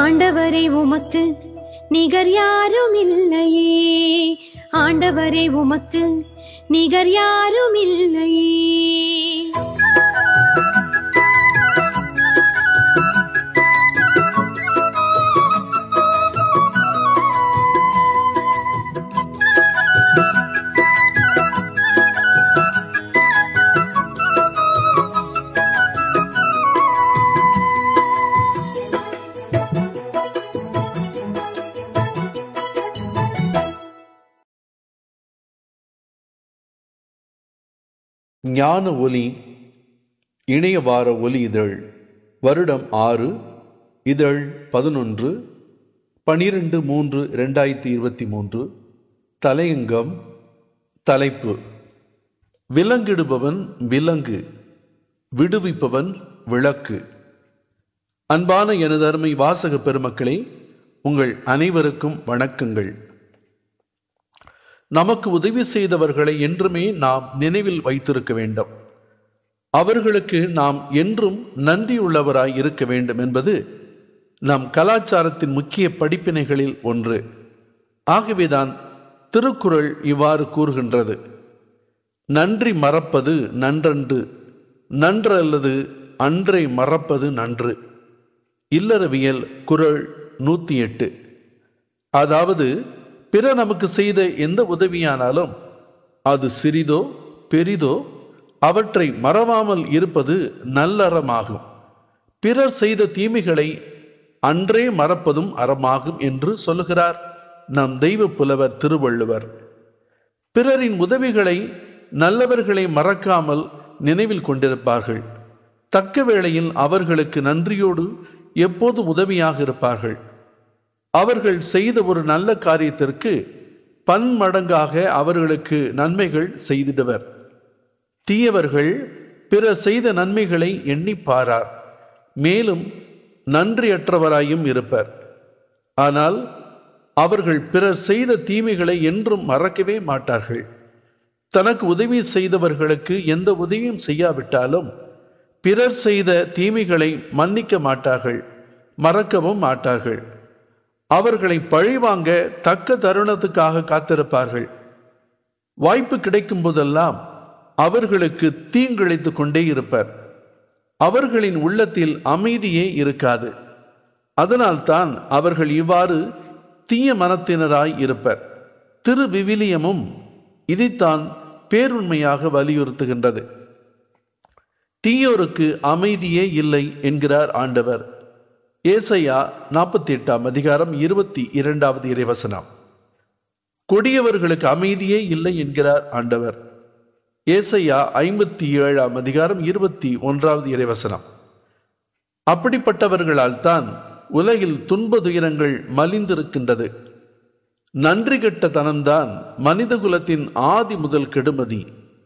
ஆண்டவரே உமக்கு நிகர் யாரும் இல்லையே ஆண்டவரே உமக்கு நிகர் யாரும் இல்லையே ஞான ஒலி இணைய வார ஒலி இதழ் வருடம் ஆறு இதழ் பதினொன்று பனிரெண்டு மூன்று இரண்டாயிரத்தி இருபத்தி மூன்று தலையங்கம் தலைப்பு விலங்கிடுபவன் விலங்கு விடுவிப்பவன் விளக்கு அன்பான எனது அருமை வாசக பெருமக்களே உங்கள் அனைவருக்கும் வணக்கங்கள் நமக்கு உதவி செய்தவர்களை என்றுமே நாம் நினைவில் வைத்திருக்க வேண்டும் அவர்களுக்கு நாம் என்றும் நன்றியுள்ளவராய் இருக்க வேண்டும் என்பது நம் கலாச்சாரத்தின் முக்கிய படிப்பினைகளில் ஒன்று ஆகவேதான் திருக்குறள் இவ்வாறு கூறுகின்றது நன்றி மறப்பது நன்றன்று நன்றல்லது அன்றை மறப்பது நன்று இல்லறவியல் குறள் நூத்தி எட்டு அதாவது பிற நமக்கு செய்த எந்த உதவியானாலும் அது சிறிதோ பெரிதோ அவற்றை மறவாமல் இருப்பது நல்லறமாகும் பிறர் செய்த தீமைகளை அன்றே மறப்பதும் அறமாகும் என்று சொல்லுகிறார் நம் தெய்வ புலவர் திருவள்ளுவர் பிறரின் உதவிகளை நல்லவர்களை மறக்காமல் நினைவில் கொண்டிருப்பார்கள் தக்க வேளையில் அவர்களுக்கு நன்றியோடு எப்போது உதவியாக இருப்பார்கள் அவர்கள் செய்த ஒரு நல்ல காரியத்திற்கு பன்மடங்காக அவர்களுக்கு நன்மைகள் செய்திடுவர் தீயவர்கள் பிறர் செய்த நன்மைகளை எண்ணி பாரார் மேலும் நன்றியற்றவராயும் இருப்பர் ஆனால் அவர்கள் பிறர் செய்த தீமைகளை என்றும் மறக்கவே மாட்டார்கள் தனக்கு உதவி செய்தவர்களுக்கு எந்த உதவியும் செய்யாவிட்டாலும் பிறர் செய்த தீமைகளை மன்னிக்க மாட்டார்கள் மறக்கவும் மாட்டார்கள் அவர்களை பழிவாங்க தக்க தருணத்துக்காக காத்திருப்பார்கள் வாய்ப்பு கிடைக்கும் போதெல்லாம் அவர்களுக்கு தீங்கிழைத்துக் கொண்டே இருப்பர் அவர்களின் உள்ளத்தில் அமைதியே இருக்காது அதனால்தான் அவர்கள் இவ்வாறு தீய மனத்தினராய் இருப்பர் திரு விவிலியமும் இதைத்தான் பேருண்மையாக வலியுறுத்துகின்றது தீயோருக்கு அமைதியே இல்லை என்கிறார் ஆண்டவர் ஏசையா நாற்பத்தி எட்டாம் அதிகாரம் இருபத்தி இரண்டாவது இறைவசனம் கொடியவர்களுக்கு அமைதியே இல்லை என்கிறார் ஆண்டவர் ஏசையா ஐம்பத்தி ஏழாம் அதிகாரம் இருபத்தி ஒன்றாவது இறைவசனம் அப்படிப்பட்டவர்களால் தான் உலகில் துன்ப துயரங்கள் மலிந்திருக்கின்றது நன்றி கெட்ட தனம்தான் மனித குலத்தின் ஆதி முதல் கெடுமதி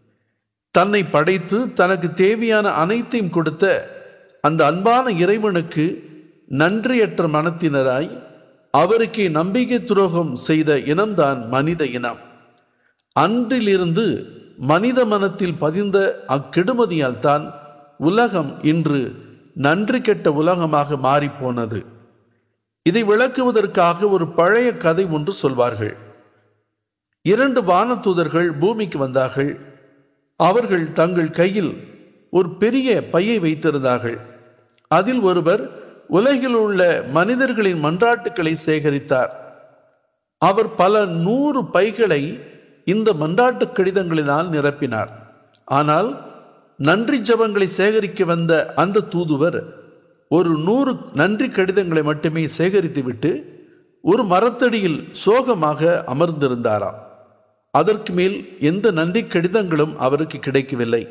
தன்னை படைத்து தனக்கு தேவையான அனைத்தையும் கொடுத்த அந்த அன்பான இறைவனுக்கு நன்றியற்ற மனத்தினராய் அவருக்கே நம்பிக்கை துரோகம் செய்த இனம்தான் மனித இனம் அன்றிலிருந்து மனித மனத்தில் பதிந்த அக்கெடுமதியால் தான் உலகம் இன்று நன்றி கெட்ட உலகமாக மாறிப்போனது இதை விளக்குவதற்காக ஒரு பழைய கதை ஒன்று சொல்வார்கள் இரண்டு வானதூதர்கள் பூமிக்கு வந்தார்கள் அவர்கள் தங்கள் கையில் ஒரு பெரிய பையை வைத்திருந்தார்கள் அதில் ஒருவர் உலகில் உள்ள மனிதர்களின் மன்றாட்டுக்களை சேகரித்தார் அவர் பல நூறு பைகளை இந்த மன்றாட்டு கடிதங்களினால் நிரப்பினார் ஆனால் நன்றி ஜபங்களை சேகரிக்க வந்த அந்த தூதுவர் ஒரு நூறு நன்றி கடிதங்களை மட்டுமே சேகரித்துவிட்டு ஒரு மரத்தடியில் சோகமாக அமர்ந்திருந்தாராம் அதற்கு மேல் எந்த நன்றி கடிதங்களும் அவருக்கு கிடைக்கவில்லை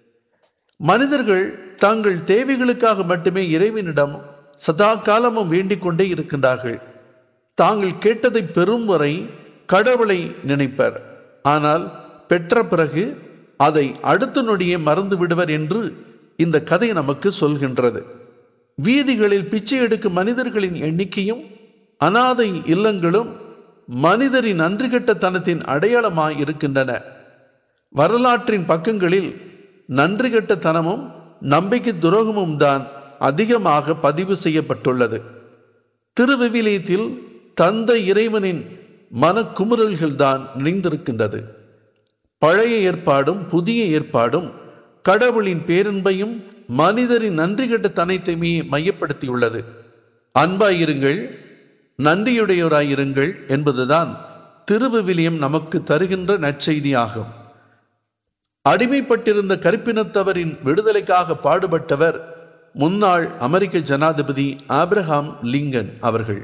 மனிதர்கள் தங்கள் தேவைகளுக்காக மட்டுமே இறைவனிடம் சதா காலமும் வேண்டிக் கொண்டே இருக்கின்றார்கள் தாங்கள் கேட்டதை பெறும் வரை கடவுளை நினைப்பர் ஆனால் பெற்ற பிறகு அதை அடுத்த நொடியே மறந்து விடுவர் என்று இந்த கதை நமக்கு சொல்கின்றது வீதிகளில் பிச்சை எடுக்கும் மனிதர்களின் எண்ணிக்கையும் அனாதை இல்லங்களும் மனிதரின் நன்றி கெட்டத்தனத்தின் அடையாளமாய் இருக்கின்றன வரலாற்றின் பக்கங்களில் நன்றி கெட்டத்தனமும் நம்பிக்கை துரோகமும் தான் அதிகமாக பதிவு செய்யப்பட்டுள்ளது திருவிவிலியத்தில் தந்தை இறைவனின் மனக்குமுறல்கள் தான் நிறைந்திருக்கின்றது பழைய ஏற்பாடும் புதிய ஏற்பாடும் கடவுளின் பேரன்பையும் மனிதரின் நன்றி கட்ட தனைத்தையுமே மையப்படுத்தியுள்ளது அன்பாயிருங்கள் நன்றியுடையோராயிருங்கள் என்பதுதான் திருவிவிலியம் நமக்கு தருகின்ற நற்செய்தியாகும் அடிமைப்பட்டிருந்த கருப்பினத்தவரின் விடுதலைக்காக பாடுபட்டவர் முன்னாள் அமெரிக்க ஜனாதிபதி ஆப்ரஹாம் லிங்கன் அவர்கள்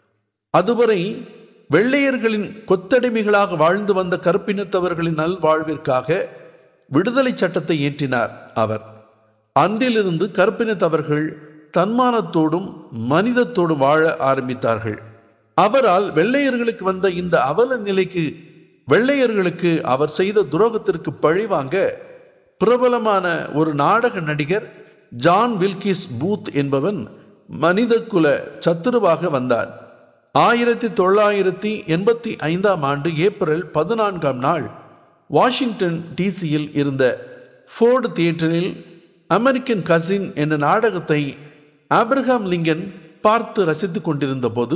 அதுவரை வெள்ளையர்களின் கொத்தடிமைகளாக வாழ்ந்து வந்த கருப்பினத்தவர்களின் நல்வாழ்விற்காக விடுதலை சட்டத்தை இயற்றினார் அவர் அன்றிலிருந்து கருப்பினத்தவர்கள் தன்மானத்தோடும் மனிதத்தோடும் வாழ ஆரம்பித்தார்கள் அவரால் வெள்ளையர்களுக்கு வந்த இந்த அவல நிலைக்கு வெள்ளையர்களுக்கு அவர் செய்த துரோகத்திற்கு பழிவாங்க பிரபலமான ஒரு நாடக நடிகர் ஜான் வில்கிஸ் பூத் என்பவன் மனிதகுல சத்துருவாக வந்தார் ஆயிரத்தி தொள்ளாயிரத்தி எண்பத்தி ஐந்தாம் ஆண்டு ஏப்ரல் பதினான்காம் நாள் வாஷிங்டன் டிசியில் இருந்த ஃபோர்டு தியேட்டரில் அமெரிக்கன் கசின் என்ற நாடகத்தை ஆப்ரஹாம் லிங்கன் பார்த்து ரசித்துக் கொண்டிருந்த போது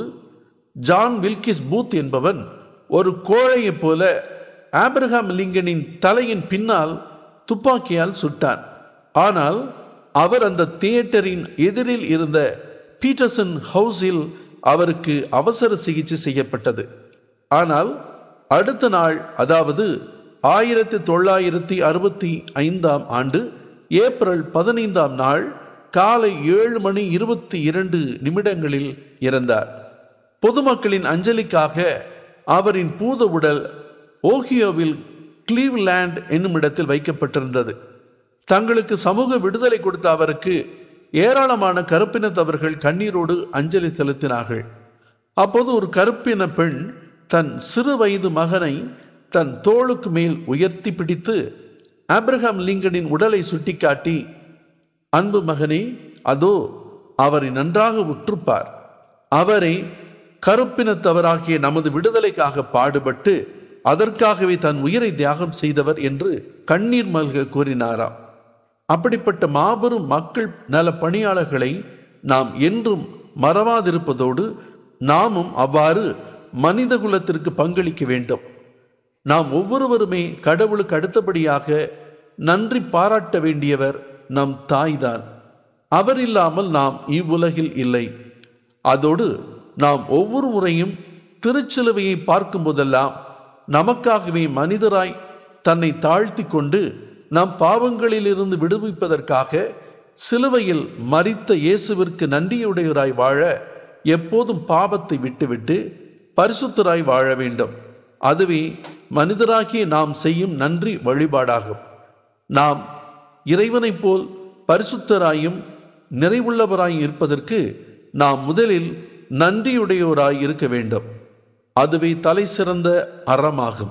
ஜான் வில்கிஸ் பூத் என்பவன் ஒரு கோழையைப் போல ஆப்ரஹாம் லிங்கனின் தலையின் பின்னால் துப்பாக்கியால் சுட்டான் ஆனால் அவர் அந்த தியேட்டரின் எதிரில் இருந்த பீட்டர்சன் ஹவுஸில் அவருக்கு அவசர சிகிச்சை செய்யப்பட்டது ஆனால் அடுத்த நாள் அதாவது ஆயிரத்தி தொள்ளாயிரத்தி அறுபத்தி ஐந்தாம் ஆண்டு ஏப்ரல் பதினைந்தாம் நாள் காலை ஏழு மணி இருபத்தி இரண்டு நிமிடங்களில் இறந்தார் பொதுமக்களின் அஞ்சலிக்காக அவரின் பூத உடல் ஓஹியோவில் கிளீவ்லேண்ட் என்னும் இடத்தில் வைக்கப்பட்டிருந்தது தங்களுக்கு சமூக விடுதலை கொடுத்த அவருக்கு ஏராளமான கருப்பினத்தவர்கள் கண்ணீரோடு அஞ்சலி செலுத்தினார்கள் அப்போது ஒரு கருப்பின பெண் தன் சிறு வயது மகனை தன் தோளுக்கு மேல் உயர்த்தி பிடித்து ஆப்ரஹாம் லிங்கனின் உடலை சுட்டிக்காட்டி அன்பு மகனே அதோ அவரை நன்றாக உற்றுப்பார் அவரை கருப்பினத்தவராகிய நமது விடுதலைக்காக பாடுபட்டு அதற்காகவே தன் உயிரை தியாகம் செய்தவர் என்று கண்ணீர் மல்க கூறினாராம் அப்படிப்பட்ட மாபெரும் மக்கள் நல பணியாளர்களை நாம் என்றும் மறவாதிருப்பதோடு நாமும் அவ்வாறு மனித குலத்திற்கு பங்களிக்க வேண்டும் நாம் ஒவ்வொருவருமே கடவுளுக்கு அடுத்தபடியாக நன்றி பாராட்ட வேண்டியவர் நம் தாய்தான் அவர் இல்லாமல் நாம் இவ்வுலகில் இல்லை அதோடு நாம் ஒவ்வொரு முறையும் திருச்சிலுவையை பார்க்கும் போதெல்லாம் நமக்காகவே மனிதராய் தன்னை தாழ்த்தி கொண்டு நம் பாவங்களிலிருந்து விடுவிப்பதற்காக சிலுவையில் மறித்த இயேசுவிற்கு நன்றியுடையவராய் வாழ எப்போதும் பாவத்தை விட்டுவிட்டு பரிசுத்தராய் வாழ வேண்டும் அதுவே மனிதராகிய நாம் செய்யும் நன்றி வழிபாடாகும் நாம் இறைவனைப் போல் பரிசுத்தராயும் நிறைவுள்ளவராய் இருப்பதற்கு நாம் முதலில் நன்றியுடையோராய் இருக்க வேண்டும் அதுவே தலை சிறந்த அறமாகும்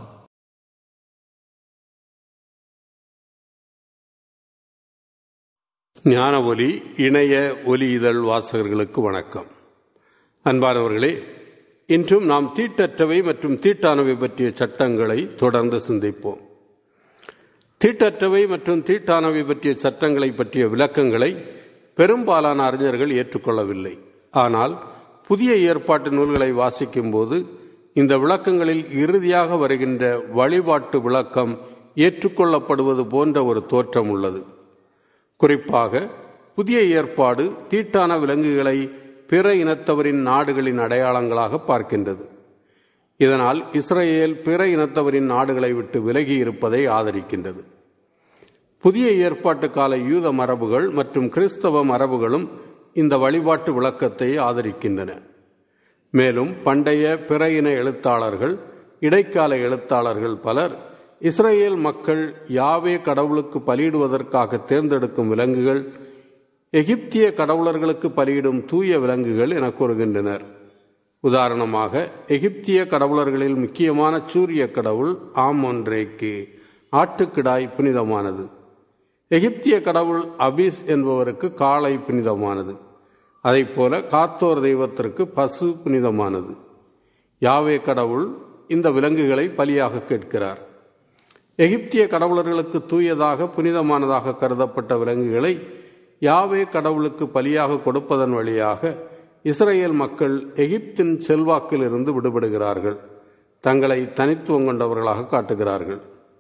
ஞான ஒலி இணைய ஒலி இதழ் வாசகர்களுக்கு வணக்கம் அன்பானவர்களே இன்றும் நாம் தீட்டற்றவை மற்றும் தீட்டானவை பற்றிய சட்டங்களை தொடர்ந்து சிந்திப்போம் தீட்டற்றவை மற்றும் தீட்டானவை பற்றிய சட்டங்களை பற்றிய விளக்கங்களை பெரும்பாலான அறிஞர்கள் ஏற்றுக்கொள்ளவில்லை ஆனால் புதிய ஏற்பாட்டு நூல்களை வாசிக்கும் போது இந்த விளக்கங்களில் இறுதியாக வருகின்ற வழிபாட்டு விளக்கம் ஏற்றுக்கொள்ளப்படுவது போன்ற ஒரு தோற்றம் உள்ளது குறிப்பாக புதிய ஏற்பாடு தீட்டான விலங்குகளை பிற இனத்தவரின் நாடுகளின் அடையாளங்களாக பார்க்கின்றது இதனால் இஸ்ரேல் பிற இனத்தவரின் நாடுகளை விட்டு விலகி இருப்பதை ஆதரிக்கின்றது புதிய ஏற்பாட்டு கால யூத மரபுகள் மற்றும் கிறிஸ்தவ மரபுகளும் இந்த வழிபாட்டு விளக்கத்தை ஆதரிக்கின்றன மேலும் பண்டைய பிற இன எழுத்தாளர்கள் இடைக்கால எழுத்தாளர்கள் பலர் இஸ்ரேல் மக்கள் யாவே கடவுளுக்கு பலியிடுவதற்காக தேர்ந்தெடுக்கும் விலங்குகள் எகிப்திய கடவுளர்களுக்கு பலியிடும் தூய விலங்குகள் என கூறுகின்றனர் உதாரணமாக எகிப்திய கடவுளர்களில் முக்கியமான சூரிய கடவுள் ஆமொன்றேக்கு ஆட்டுக்கிடாய் புனிதமானது எகிப்திய கடவுள் அபிஸ் என்பவருக்கு காளை புனிதமானது போல காத்தோர் தெய்வத்திற்கு பசு புனிதமானது யாவே கடவுள் இந்த விலங்குகளை பலியாக கேட்கிறார் எகிப்திய கடவுளர்களுக்கு தூயதாக புனிதமானதாக கருதப்பட்ட விலங்குகளை யாவே கடவுளுக்கு பலியாக கொடுப்பதன் வழியாக இஸ்ரேல் மக்கள் எகிப்தின் செல்வாக்கிலிருந்து விடுபடுகிறார்கள் தங்களை தனித்துவம் கொண்டவர்களாக காட்டுகிறார்கள்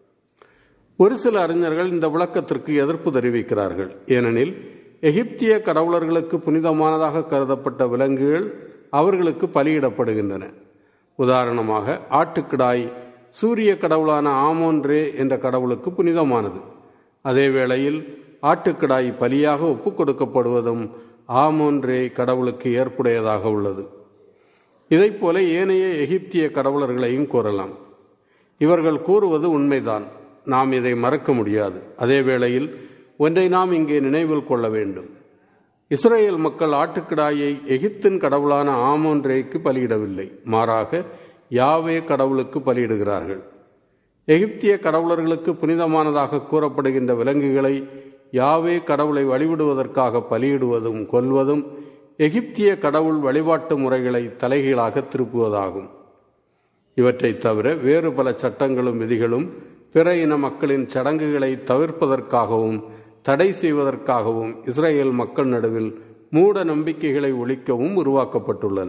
ஒரு சில அறிஞர்கள் இந்த விளக்கத்திற்கு எதிர்ப்பு தெரிவிக்கிறார்கள் ஏனெனில் எகிப்திய கடவுளர்களுக்கு புனிதமானதாக கருதப்பட்ட விலங்குகள் அவர்களுக்கு பலியிடப்படுகின்றன உதாரணமாக ஆட்டுக்கிடாய் சூரிய கடவுளான ஆமோன்ரே என்ற கடவுளுக்கு புனிதமானது அதே வேளையில் ஆட்டுக்கிடாய் பலியாக ஒப்புக் கொடுக்கப்படுவதும் ஆமோன்ரே கடவுளுக்கு ஏற்புடையதாக உள்ளது இதைப்போல ஏனைய எகிப்திய கடவுளர்களையும் கூறலாம் இவர்கள் கூறுவது உண்மைதான் நாம் இதை மறக்க முடியாது அதே வேளையில் ஒன்றை நாம் இங்கே நினைவில் கொள்ள வேண்டும் இஸ்ரேல் மக்கள் ஆட்டுக்கிடாயை எகிப்தின் கடவுளான ஆமோன்ரேக்கு பலியிடவில்லை மாறாக யாவே கடவுளுக்கு பலியிடுகிறார்கள் எகிப்திய கடவுளர்களுக்கு புனிதமானதாக கூறப்படுகின்ற விலங்குகளை யாவே கடவுளை வழிவிடுவதற்காக பலியிடுவதும் கொல்வதும் எகிப்திய கடவுள் வழிபாட்டு முறைகளை தலைகீழாக திருப்புவதாகும் இவற்றை தவிர வேறு பல சட்டங்களும் விதிகளும் பிற இன மக்களின் சடங்குகளை தவிர்ப்பதற்காகவும் தடை செய்வதற்காகவும் இஸ்ரேல் மக்கள் நடுவில் மூட நம்பிக்கைகளை ஒழிக்கவும் உருவாக்கப்பட்டுள்ளன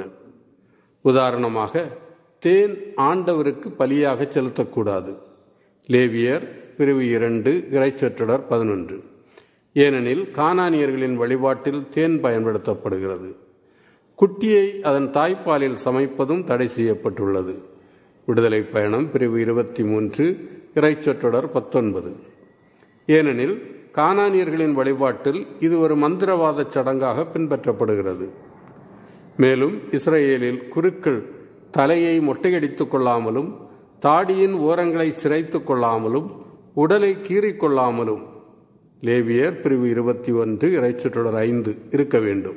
உதாரணமாக தேன் ஆண்டவருக்கு பலியாக செலுத்தக்கூடாது லேவியர் பிரிவு இரண்டு இறைச்சொற்றொடர் பதினொன்று ஏனெனில் கானானியர்களின் வழிபாட்டில் தேன் பயன்படுத்தப்படுகிறது குட்டியை அதன் தாய்ப்பாலில் சமைப்பதும் தடை செய்யப்பட்டுள்ளது விடுதலை பயணம் பிரிவு இருபத்தி மூன்று இறைச்சொற்றொடர் பத்தொன்பது ஏனெனில் கானானியர்களின் வழிபாட்டில் இது ஒரு மந்திரவாத சடங்காக பின்பற்றப்படுகிறது மேலும் இஸ்ரேலில் குருக்கள் தலையை மொட்டையடித்துக் கொள்ளாமலும் தாடியின் ஓரங்களை சிரைத்து கொள்ளாமலும் உடலை கீறிக்கொள்ளாமலும் லேவியர் பிரிவு இருபத்தி ஒன்று இறைச்சுற்றொடர் ஐந்து இருக்க வேண்டும்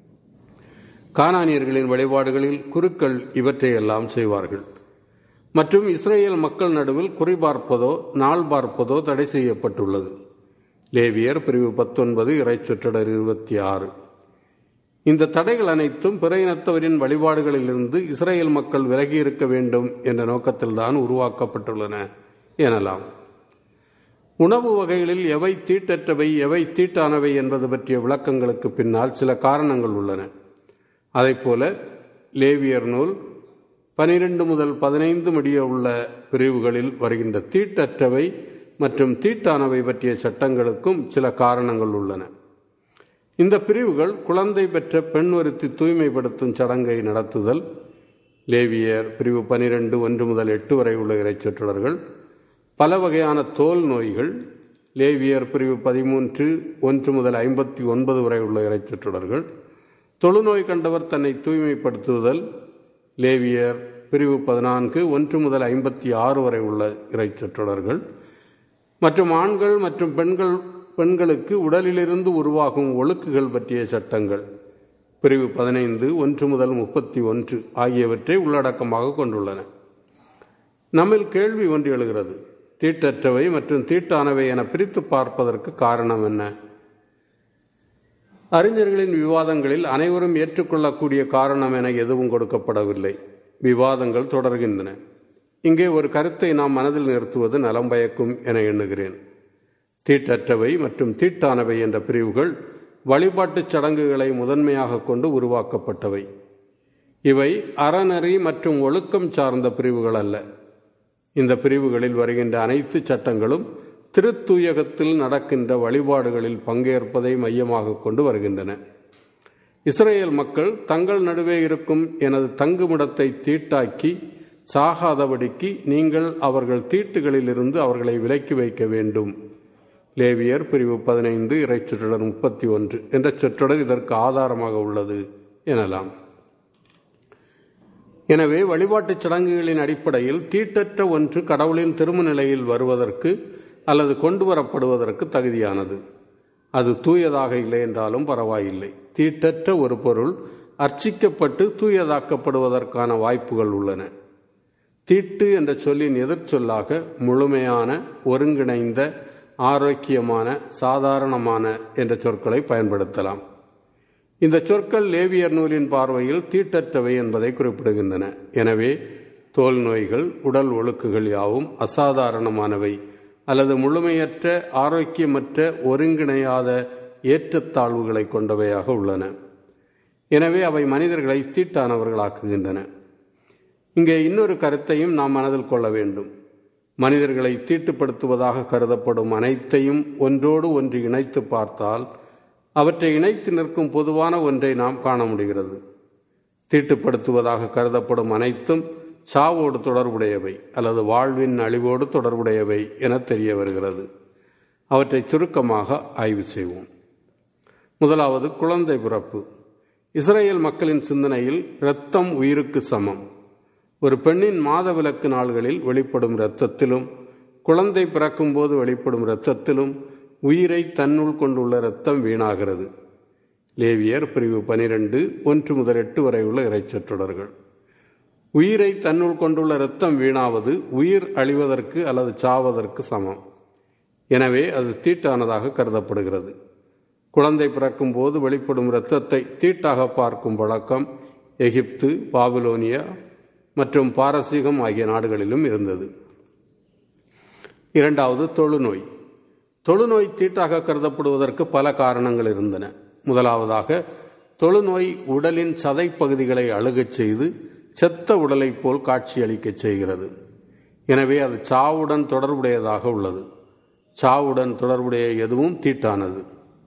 கானானியர்களின் வழிபாடுகளில் குருக்கள் இவற்றையெல்லாம் செய்வார்கள் மற்றும் இஸ்ரேல் மக்கள் நடுவில் குறிபார்ப்பதோ நாள் பார்ப்பதோ தடை செய்யப்பட்டுள்ளது லேவியர் பிரிவு பத்தொன்பது இறைச்சுற்றொடர் இருபத்தி ஆறு இந்த தடைகள் அனைத்தும் பிற இனத்தவரின் வழிபாடுகளிலிருந்து இஸ்ரேல் மக்கள் விலகி இருக்க வேண்டும் என்ற நோக்கத்தில்தான் உருவாக்கப்பட்டுள்ளன எனலாம் உணவு வகைகளில் எவை தீட்டற்றவை எவை தீட்டானவை என்பது பற்றிய விளக்கங்களுக்கு பின்னால் சில காரணங்கள் உள்ளன அதைப்போல லேவியர் நூல் பனிரெண்டு முதல் பதினைந்து முடிய உள்ள பிரிவுகளில் வருகின்ற தீட்டற்றவை மற்றும் தீட்டானவை பற்றிய சட்டங்களுக்கும் சில காரணங்கள் உள்ளன இந்த பிரிவுகள் குழந்தை பெற்ற பெண் ஒருத்தி தூய்மைப்படுத்தும் சடங்கை நடத்துதல் லேவியர் பிரிவு பனிரெண்டு ஒன்று முதல் எட்டு வரை உள்ள இறைச்சொற்றொடர்கள் பல வகையான தோல் நோய்கள் லேவியர் பிரிவு பதிமூன்று ஒன்று முதல் ஐம்பத்தி ஒன்பது வரை உள்ள இறைச்சொற்றொடர்கள் தொழுநோய் கண்டவர் தன்னை தூய்மைப்படுத்துதல் லேவியர் பிரிவு பதினான்கு ஒன்று முதல் ஐம்பத்தி ஆறு வரை உள்ள இறைச்சொற்றொடர்கள் மற்றும் ஆண்கள் மற்றும் பெண்கள் பெண்களுக்கு உடலிலிருந்து உருவாகும் ஒழுக்குகள் பற்றிய சட்டங்கள் பிரிவு பதினைந்து ஒன்று முதல் முப்பத்தி ஒன்று ஆகியவற்றை உள்ளடக்கமாக கொண்டுள்ளன நம்மில் கேள்வி ஒன்று எழுகிறது தீட்டற்றவை மற்றும் தீட்டானவை என பிரித்து பார்ப்பதற்கு காரணம் என்ன அறிஞர்களின் விவாதங்களில் அனைவரும் ஏற்றுக்கொள்ளக்கூடிய காரணம் என எதுவும் கொடுக்கப்படவில்லை விவாதங்கள் தொடர்கின்றன இங்கே ஒரு கருத்தை நாம் மனதில் நிறுத்துவது நலம் பயக்கும் என எண்ணுகிறேன் தீட்டற்றவை மற்றும் தீட்டானவை என்ற பிரிவுகள் வழிபாட்டுச் சடங்குகளை முதன்மையாக கொண்டு உருவாக்கப்பட்டவை இவை அறநெறி மற்றும் ஒழுக்கம் சார்ந்த பிரிவுகள் அல்ல இந்த பிரிவுகளில் வருகின்ற அனைத்து சட்டங்களும் திருத்தூயகத்தில் நடக்கின்ற வழிபாடுகளில் பங்கேற்பதை மையமாக கொண்டு வருகின்றன இஸ்ரேல் மக்கள் தங்கள் நடுவே இருக்கும் எனது தங்குமிடத்தை தீட்டாக்கி சாகாதபடிக்கு நீங்கள் அவர்கள் தீட்டுகளிலிருந்து அவர்களை விலக்கி வைக்க வேண்டும் லேவியர் பிரிவு பதினைந்து இறைச்சொற்றொடர் முப்பத்தி ஒன்று என்ற சொற்றொடர் இதற்கு ஆதாரமாக உள்ளது எனலாம் எனவே வழிபாட்டுச் சடங்குகளின் அடிப்படையில் தீட்டற்ற ஒன்று கடவுளின் திரும நிலையில் வருவதற்கு அல்லது கொண்டு வரப்படுவதற்கு தகுதியானது அது தூயதாக இல்லை என்றாலும் பரவாயில்லை தீட்டற்ற ஒரு பொருள் அர்ச்சிக்கப்பட்டு தூயதாக்கப்படுவதற்கான வாய்ப்புகள் உள்ளன தீட்டு என்ற சொல்லின் எதிர்ச்சொல்லாக முழுமையான ஒருங்கிணைந்த ஆரோக்கியமான சாதாரணமான என்ற சொற்களை பயன்படுத்தலாம் இந்த சொற்கள் லேவியர் நூலின் பார்வையில் தீட்டற்றவை என்பதை குறிப்பிடுகின்றன எனவே தோல் நோய்கள் உடல் ஒழுக்குகள் யாவும் அசாதாரணமானவை அல்லது முழுமையற்ற ஆரோக்கியமற்ற ஒருங்கிணையாத ஏற்றத்தாழ்வுகளை கொண்டவையாக உள்ளன எனவே அவை மனிதர்களை தீட்டானவர்களாக்குகின்றன இங்கே இன்னொரு கருத்தையும் நாம் மனதில் கொள்ள வேண்டும் மனிதர்களை தீட்டுப்படுத்துவதாக கருதப்படும் அனைத்தையும் ஒன்றோடு ஒன்று இணைத்து பார்த்தால் அவற்றை இணைத்து நிற்கும் பொதுவான ஒன்றை நாம் காண முடிகிறது தீட்டுப்படுத்துவதாக கருதப்படும் அனைத்தும் சாவோடு தொடர்புடையவை அல்லது வாழ்வின் அழிவோடு தொடர்புடையவை என தெரிய வருகிறது அவற்றை சுருக்கமாக ஆய்வு செய்வோம் முதலாவது குழந்தை பிறப்பு இஸ்ரேல் மக்களின் சிந்தனையில் இரத்தம் உயிருக்கு சமம் ஒரு பெண்ணின் மாதவிலக்கு நாள்களில் வெளிப்படும் இரத்தத்திலும் குழந்தை பிறக்கும்போது வெளிப்படும் இரத்தத்திலும் உயிரை தன்னுள் கொண்டுள்ள இரத்தம் வீணாகிறது லேவியர் பிரிவு பனிரெண்டு ஒன்று முதல் எட்டு வரை உள்ள இறைச்சொற்றொடர்கள் உயிரை தன்னுள் கொண்டுள்ள இரத்தம் வீணாவது உயிர் அழிவதற்கு அல்லது சாவதற்கு சமம் எனவே அது தீட்டானதாக கருதப்படுகிறது குழந்தை பிறக்கும் போது வெளிப்படும் இரத்தத்தை தீட்டாக பார்க்கும் வழக்கம் எகிப்து பாபிலோனியா மற்றும் பாரசீகம் ஆகிய நாடுகளிலும் இருந்தது இரண்டாவது தொழுநோய் தொழுநோய் தீட்டாக கருதப்படுவதற்கு பல காரணங்கள் இருந்தன முதலாவதாக தொழுநோய் உடலின் சதை பகுதிகளை அழுகச் செய்து செத்த உடலைப் போல் காட்சியளிக்கச் செய்கிறது எனவே அது சாவுடன் தொடர்புடையதாக உள்ளது சாவுடன் தொடர்புடைய எதுவும் தீட்டானது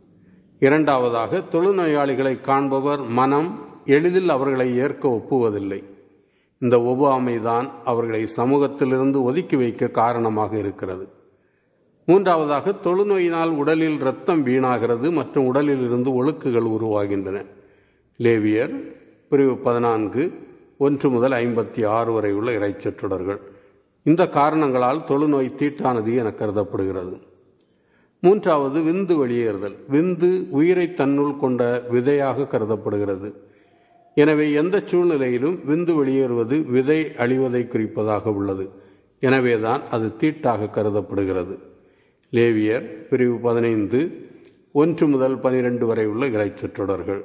இரண்டாவதாக தொழுநோயாளிகளை காண்பவர் மனம் எளிதில் அவர்களை ஏற்க ஒப்புவதில்லை இந்த ஒவ்வாமைதான் அவர்களை சமூகத்திலிருந்து ஒதுக்கி வைக்க காரணமாக இருக்கிறது மூன்றாவதாக தொழுநோயினால் உடலில் இரத்தம் வீணாகிறது மற்றும் உடலில் இருந்து ஒழுக்குகள் உருவாகின்றன லேவியர் பிரிவு பதினான்கு ஒன்று முதல் ஐம்பத்தி ஆறு வரை உள்ள இறைச்சொற்றொடர்கள் இந்த காரணங்களால் தொழுநோய் தீட்டானது என கருதப்படுகிறது மூன்றாவது விந்து வெளியேறுதல் விந்து உயிரை தன்னுள் கொண்ட விதையாக கருதப்படுகிறது எனவே எந்த சூழ்நிலையிலும் விந்து வெளியேறுவது விதை அழிவதை குறிப்பதாக உள்ளது எனவேதான் அது தீட்டாக கருதப்படுகிறது லேவியர் பிரிவு பதினைந்து ஒன்று முதல் பனிரெண்டு வரை உள்ள இறைச்சொற்றொடர்கள்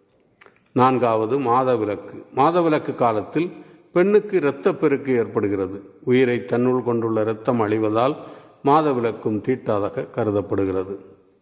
நான்காவது மாதவிலக்கு மாதவிலக்கு காலத்தில் பெண்ணுக்கு இரத்தப்பெருக்கு ஏற்படுகிறது உயிரை தன்னுள் கொண்டுள்ள இரத்தம் அழிவதால் மாதவிலக்கும் தீட்டாதாக கருதப்படுகிறது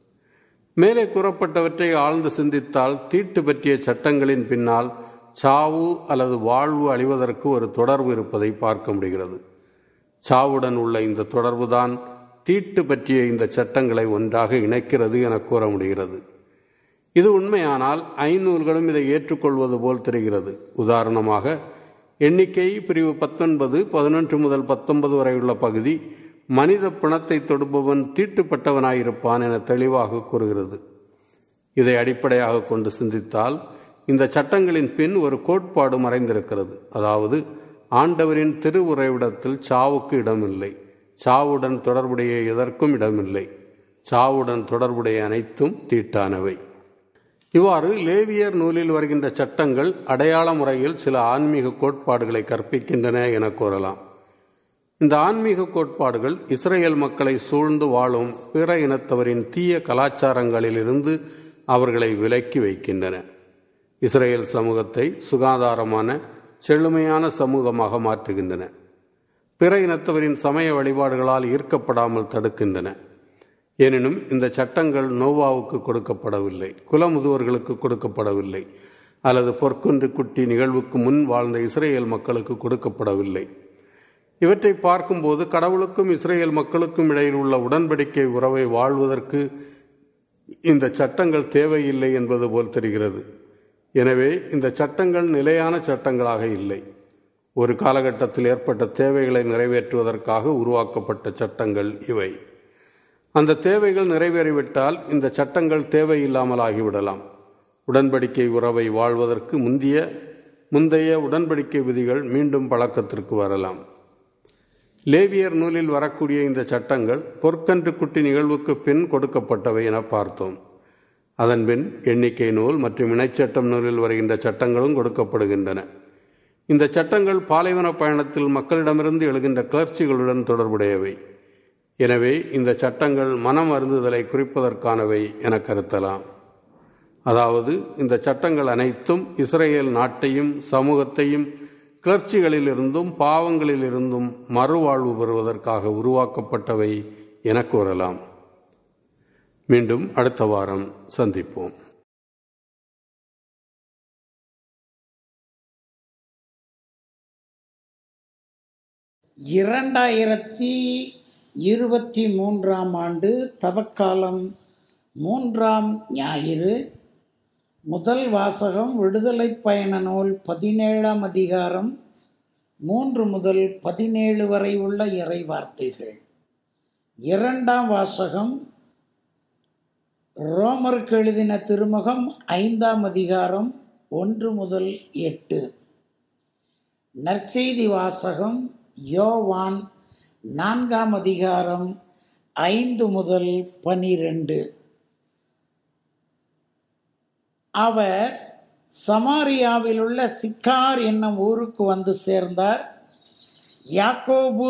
மேலே கூறப்பட்டவற்றை ஆழ்ந்து சிந்தித்தால் தீட்டு பற்றிய சட்டங்களின் பின்னால் சாவு அல்லது வாழ்வு அழிவதற்கு ஒரு தொடர்பு இருப்பதை பார்க்க முடிகிறது சாவுடன் உள்ள இந்த தொடர்புதான் தீட்டு பற்றிய இந்த சட்டங்களை ஒன்றாக இணைக்கிறது என கூற முடிகிறது இது உண்மையானால் ஐநூல்களும் இதை ஏற்றுக்கொள்வது போல் தெரிகிறது உதாரணமாக எண்ணிக்கை பிரிவு பத்தொன்பது பதினொன்று முதல் பத்தொன்பது வரை உள்ள பகுதி மனித பிணத்தை தொடுபவன் தீட்டுப்பட்டவனாயிருப்பான் என தெளிவாக கூறுகிறது இதை அடிப்படையாக கொண்டு சிந்தித்தால் இந்த சட்டங்களின் பின் ஒரு கோட்பாடு மறைந்திருக்கிறது அதாவது ஆண்டவரின் திருவுறைவிடத்தில் சாவுக்கு இடமில்லை சாவுடன் தொடர்புடைய எதற்கும் இடமில்லை சாவுடன் தொடர்புடைய அனைத்தும் தீட்டானவை இவ்வாறு லேவியர் நூலில் வருகின்ற சட்டங்கள் அடையாள முறையில் சில ஆன்மீக கோட்பாடுகளை கற்பிக்கின்றன என கூறலாம் இந்த ஆன்மீக கோட்பாடுகள் இஸ்ரேல் மக்களை சூழ்ந்து வாழும் பிற இனத்தவரின் தீய கலாச்சாரங்களிலிருந்து அவர்களை விலக்கி வைக்கின்றன இஸ்ரேல் சமூகத்தை சுகாதாரமான செழுமையான சமூகமாக மாற்றுகின்றன பிற இனத்தவரின் சமய வழிபாடுகளால் ஈர்க்கப்படாமல் தடுக்கின்றன எனினும் இந்த சட்டங்கள் நோவாவுக்கு கொடுக்கப்படவில்லை குலமுதுவர்களுக்கு கொடுக்கப்படவில்லை அல்லது பொற்குன்று குட்டி நிகழ்வுக்கு முன் வாழ்ந்த இஸ்ரேல் மக்களுக்கு கொடுக்கப்படவில்லை இவற்றை பார்க்கும்போது கடவுளுக்கும் இஸ்ரேல் மக்களுக்கும் இடையில் உள்ள உடன்படிக்கை உறவை வாழ்வதற்கு இந்த சட்டங்கள் தேவையில்லை என்பது போல் தெரிகிறது எனவே இந்த சட்டங்கள் நிலையான சட்டங்களாக இல்லை ஒரு காலகட்டத்தில் ஏற்பட்ட தேவைகளை நிறைவேற்றுவதற்காக உருவாக்கப்பட்ட சட்டங்கள் இவை அந்த தேவைகள் நிறைவேறிவிட்டால் இந்த சட்டங்கள் தேவையில்லாமல் ஆகிவிடலாம் உடன்படிக்கை உறவை வாழ்வதற்கு முந்திய முந்தைய உடன்படிக்கை விதிகள் மீண்டும் பழக்கத்திற்கு வரலாம் லேவியர் நூலில் வரக்கூடிய இந்த சட்டங்கள் பொற்கன்று குட்டி நிகழ்வுக்கு பின் கொடுக்கப்பட்டவை என பார்த்தோம் அதன்பின் எண்ணிக்கை நூல் மற்றும் இணைச்சட்டம் நூலில் வருகின்ற சட்டங்களும் கொடுக்கப்படுகின்றன இந்த சட்டங்கள் பாலைவன பயணத்தில் மக்களிடமிருந்து எழுகின்ற கிளர்ச்சிகளுடன் தொடர்புடையவை எனவே இந்த சட்டங்கள் மனம் அருந்துதலை குறிப்பதற்கானவை என கருத்தலாம் அதாவது இந்த சட்டங்கள் அனைத்தும் இஸ்ரேல் நாட்டையும் சமூகத்தையும் கிளர்ச்சிகளிலிருந்தும் பாவங்களிலிருந்தும் மறுவாழ்வு பெறுவதற்காக உருவாக்கப்பட்டவை என கூறலாம் மீண்டும் அடுத்த வாரம் சந்திப்போம் இரண்டாயிரத்தி இருபத்தி மூன்றாம் ஆண்டு தவக்காலம் மூன்றாம் ஞாயிறு முதல் வாசகம் விடுதலை பயண நூல் பதினேழாம் அதிகாரம் மூன்று முதல் பதினேழு வரை உள்ள இறை வார்த்தைகள் இரண்டாம் வாசகம் ரோமருக்கு எழுதின திருமுகம் ஐந்தாம் அதிகாரம் ஒன்று முதல் எட்டு நற்செய்தி வாசகம் யோவான் நான்காம் அதிகாரம் ஐந்து முதல் பனிரெண்டு அவர் சமாரியாவில் உள்ள சிக்கார் என்னும் ஊருக்கு வந்து சேர்ந்தார் யாக்கோபு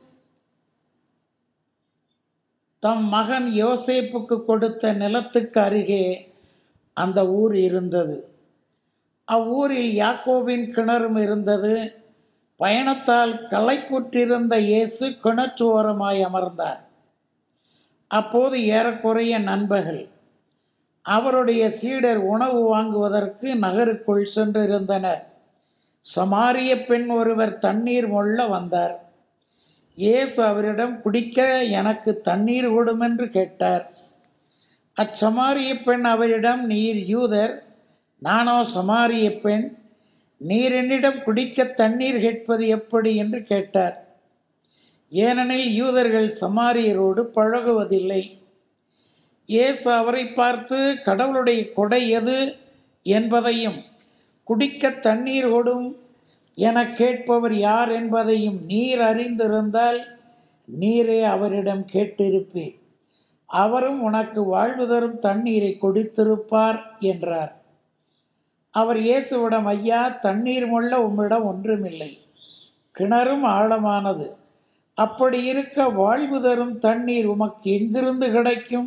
தம் மகன் யோசேப்புக்கு கொடுத்த நிலத்துக்கு அருகே அந்த ஊர் இருந்தது அவ்வூரில் யாக்கோபின் கிணறும் இருந்தது பயணத்தால் களைப்புற்றிருந்த இயேசு கிணற்று ஓரமாய் அமர்ந்தார் அப்போது ஏறக்குறைய நண்பர்கள் அவருடைய சீடர் உணவு வாங்குவதற்கு நகருக்குள் சென்றிருந்தனர் சமாரிய பெண் ஒருவர் தண்ணீர் மொள்ள வந்தார் இயேசு அவரிடம் குடிக்க எனக்கு தண்ணீர் கொடுமென்று கேட்டார் அச்சமாரிய பெண் அவரிடம் நீர் யூதர் நானோ சமாரிய பெண் நீர் என்னிடம் குடிக்க தண்ணீர் கேட்பது எப்படி என்று கேட்டார் ஏனெனில் யூதர்கள் சமாரியரோடு பழகுவதில்லை இயேசு அவரை பார்த்து கடவுளுடைய கொடை எது என்பதையும் குடிக்க தண்ணீர் கொடும் என கேட்பவர் யார் என்பதையும் நீர் அறிந்திருந்தால் நீரே அவரிடம் கேட்டிருப்பீர் அவரும் உனக்கு வாழ்வு தரும் தண்ணீரை கொடுத்திருப்பார் என்றார் அவர் இயேசுவிடம் ஐயா தண்ணீர் முள்ள உம்மிடம் ஒன்றுமில்லை கிணறும் ஆழமானது அப்படி இருக்க வாழ்வு தரும் தண்ணீர் உமக்கு எங்கிருந்து கிடைக்கும்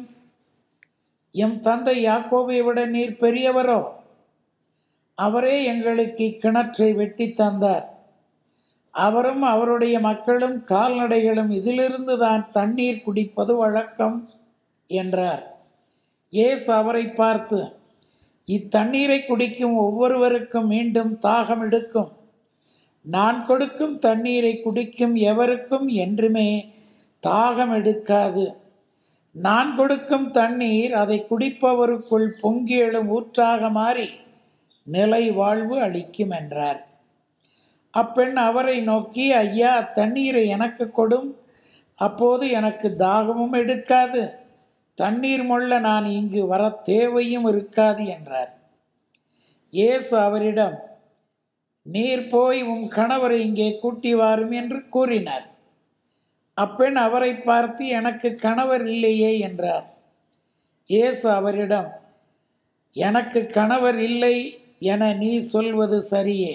எம் தந்தை யாக்கோபை விட நீர் பெரியவரோ அவரே எங்களுக்கு இக்கிணற்றை வெட்டி தந்தார் அவரும் அவருடைய மக்களும் கால்நடைகளும் இதிலிருந்து தான் தண்ணீர் குடிப்பது வழக்கம் என்றார் இயேசு அவரை பார்த்து இத்தண்ணீரை குடிக்கும் ஒவ்வொருவருக்கும் மீண்டும் தாகம் எடுக்கும் நான் கொடுக்கும் தண்ணீரை குடிக்கும் எவருக்கும் என்றுமே தாகம் எடுக்காது நான் கொடுக்கும் தண்ணீர் அதை குடிப்பவருக்குள் பொங்கி எழும் ஊற்றாக மாறி நிலை வாழ்வு அளிக்கும் என்றார் அப்பெண் அவரை நோக்கி ஐயா தண்ணீரை எனக்கு கொடும் அப்போது எனக்கு தாகமும் எடுக்காது தண்ணீர் மொள்ள நான் இங்கு வர தேவையும் இருக்காது என்றார் இயேசு அவரிடம் நீர் போய் உன் கணவரை இங்கே கூட்டி வாரும் என்று கூறினார் அப்பெண் அவரை பார்த்து எனக்கு கணவர் இல்லையே என்றார் இயேசு அவரிடம் எனக்கு கணவர் இல்லை என நீ சொல்வது சரியே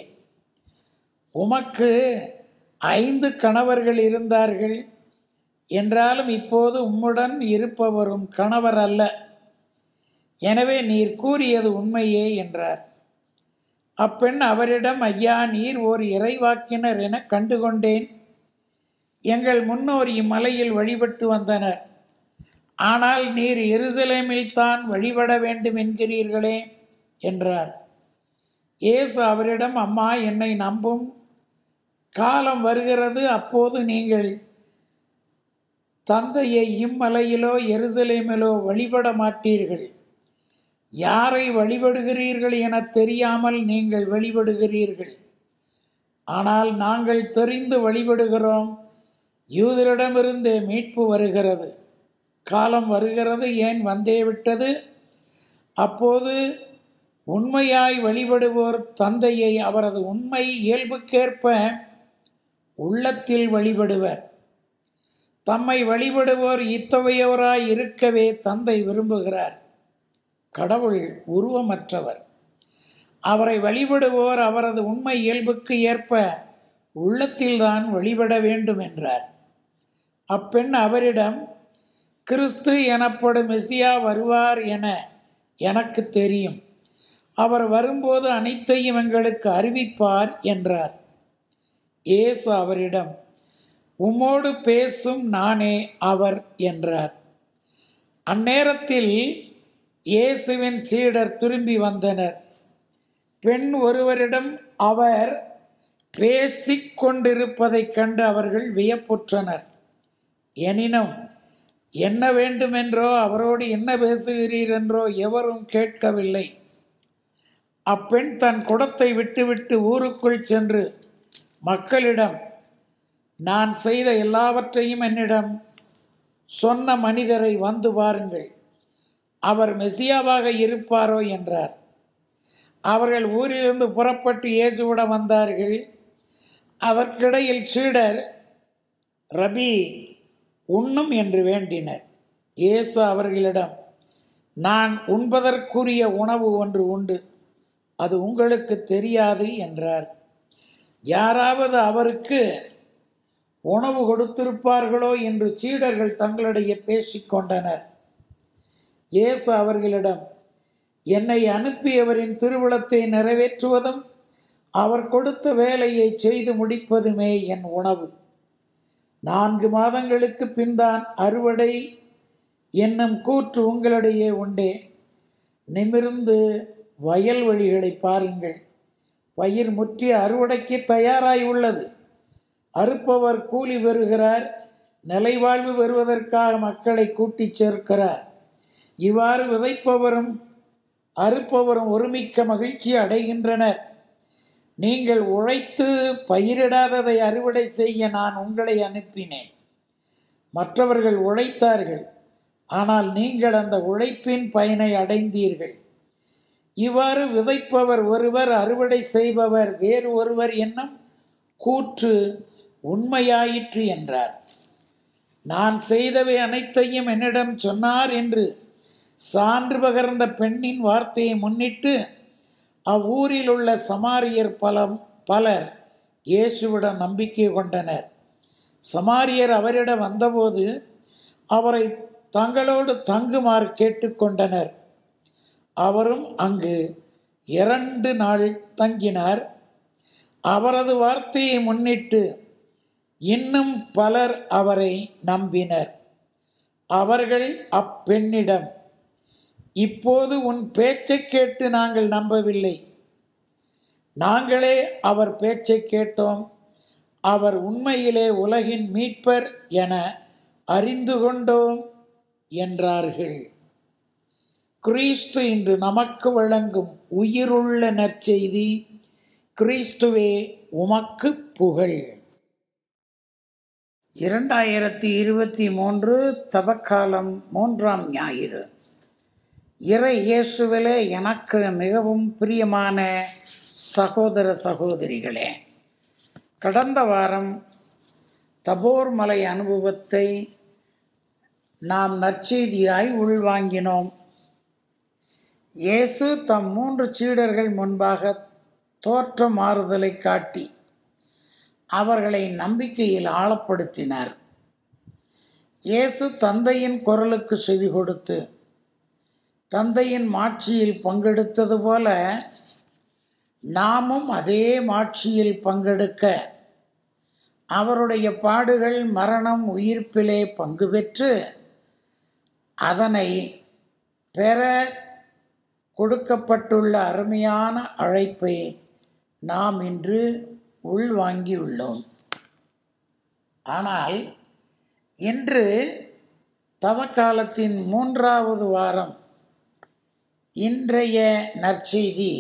உமக்கு ஐந்து கணவர்கள் இருந்தார்கள் என்றாலும் இப்போது உம்முடன் இருப்பவரும் கணவர் அல்ல எனவே நீர் கூறியது உண்மையே என்றார் அப்பெண் அவரிடம் ஐயா நீர் ஓர் இறைவாக்கினர் என கண்டுகொண்டேன் எங்கள் முன்னோர் இம்மலையில் வழிபட்டு வந்தனர் ஆனால் நீர் எருசலேமில் தான் வழிபட வேண்டும் என்கிறீர்களே என்றார் இயேசு அவரிடம் அம்மா என்னை நம்பும் காலம் வருகிறது அப்போது நீங்கள் தந்தையை இம்மலையிலோ எருசலேமிலோ வழிபட மாட்டீர்கள் யாரை வழிபடுகிறீர்கள் என தெரியாமல் நீங்கள் வழிபடுகிறீர்கள் ஆனால் நாங்கள் தெரிந்து வழிபடுகிறோம் யூதரிடமிருந்தே மீட்பு வருகிறது காலம் வருகிறது ஏன் வந்தே விட்டது அப்போது உண்மையாய் வழிபடுவோர் தந்தையை அவரது உண்மை இயல்புக்கேற்ப உள்ளத்தில் வழிபடுவர் தம்மை வழிபடுவோர் இத்தகையோராய் இருக்கவே தந்தை விரும்புகிறார் கடவுள் உருவமற்றவர் அவரை வழிபடுவோர் அவரது உண்மை இயல்புக்கு ஏற்ப உள்ளத்தில்தான் வழிபட வேண்டும் என்றார் அப்பெண் அவரிடம் கிறிஸ்து எனப்படும் மெசியா வருவார் என எனக்கு தெரியும் அவர் வரும்போது அனைத்தையும் எங்களுக்கு அறிவிப்பார் என்றார் இயேசு அவரிடம் உம்மோடு பேசும் நானே அவர் என்றார் அந்நேரத்தில் இயேசுவின் சீடர் திரும்பி வந்தனர் பெண் ஒருவரிடம் அவர் பேசிக் கொண்டிருப்பதைக் கண்டு அவர்கள் வியப்புற்றனர் எனினும் என்ன வேண்டுமென்றோ அவரோடு என்ன பேசுகிறீர் என்றோ எவரும் கேட்கவில்லை அப்பெண் தன் குடத்தை விட்டுவிட்டு ஊருக்குள் சென்று மக்களிடம் நான் செய்த எல்லாவற்றையும் என்னிடம் சொன்ன மனிதரை வந்து பாருங்கள் அவர் மெசியாவாக இருப்பாரோ என்றார் அவர்கள் ஊரிலிருந்து புறப்பட்டு இயேசுவிடம் வந்தார்கள் அதற்கிடையில் சீடர் ரபி உண்ணும் என்று வேண்டினர் இயேசு அவர்களிடம் நான் உண்பதற்குரிய உணவு ஒன்று உண்டு அது உங்களுக்கு தெரியாது என்றார் யாராவது அவருக்கு உணவு கொடுத்திருப்பார்களோ என்று சீடர்கள் தங்களிடையே பேசிக்கொண்டனர் இயேசு அவர்களிடம் என்னை அனுப்பியவரின் திருவிழத்தை நிறைவேற்றுவதும் அவர் கொடுத்த வேலையை செய்து முடிப்பதுமே என் உணவு நான்கு மாதங்களுக்கு பின்தான் அறுவடை என்னும் கூற்று உங்களிடையே உண்டே நிமிர்ந்து வயல்வெளிகளை பாருங்கள் பயிர் முற்றி அறுவடைக்கு தயாராய் உள்ளது அறுப்பவர் கூலி பெறுகிறார் நிலைவாழ்வு பெறுவதற்காக மக்களை கூட்டிச் சேர்க்கிறார் இவ்வாறு விதைப்பவரும் அறுப்பவரும் ஒருமிக்க மகிழ்ச்சி அடைகின்றனர் நீங்கள் உழைத்து பயிரிடாததை அறுவடை செய்ய நான் உங்களை அனுப்பினேன் மற்றவர்கள் உழைத்தார்கள் ஆனால் நீங்கள் அந்த உழைப்பின் பயனை அடைந்தீர்கள் இவ்வாறு விதைப்பவர் ஒருவர் அறுவடை செய்பவர் வேறு ஒருவர் என்னும் கூற்று உண்மையாயிற்று என்றார் நான் செய்தவை அனைத்தையும் என்னிடம் சொன்னார் என்று சான்று பகர்ந்த பெண்ணின் வார்த்தையை முன்னிட்டு அவ்வூரில் உள்ள சமாரியர் பலம் பலர் இயேசுவிடம் நம்பிக்கை கொண்டனர் சமாரியர் அவரிடம் வந்தபோது அவரை தங்களோடு தங்குமாறு கேட்டுக்கொண்டனர் அவரும் அங்கு இரண்டு நாள் தங்கினார் அவரது வார்த்தையை முன்னிட்டு இன்னும் பலர் அவரை நம்பினர் அவர்கள் அப்பெண்ணிடம் இப்போது உன் பேச்சைக் கேட்டு நாங்கள் நம்பவில்லை நாங்களே அவர் பேச்சைக் கேட்டோம் அவர் உண்மையிலே உலகின் மீட்பர் என அறிந்து கொண்டோம் என்றார்கள் கிறிஸ்து இன்று நமக்கு வழங்கும் உயிருள்ள நற்செய்தி கிறிஸ்துவே உமக்கு புகழ் இரண்டாயிரத்தி இருபத்தி மூன்று தவக்காலம் மூன்றாம் ஞாயிறு இறை இயேசுவிலே எனக்கு மிகவும் பிரியமான சகோதர சகோதரிகளே கடந்த வாரம் தபோர் மலை அனுபவத்தை நாம் நற்செய்தியாய் உள்வாங்கினோம் இயேசு தம் மூன்று சீடர்கள் முன்பாக தோற்ற மாறுதலை காட்டி அவர்களை நம்பிக்கையில் ஆழப்படுத்தினார் இயேசு தந்தையின் குரலுக்கு செவி கொடுத்து தந்தையின் மாட்சியில் பங்கெடுத்தது போல நாமும் அதே மாட்சியில் பங்கெடுக்க அவருடைய பாடுகள் மரணம் உயிர்ப்பிலே பங்கு பெற்று அதனை பெற கொடுக்கப்பட்டுள்ள அருமையான அழைப்பை நாம் இன்று உள்வாங்கியுள்ளோம் ஆனால் இன்று தவக்காலத்தின் மூன்றாவது வாரம் இன்றைய நற்செய்தி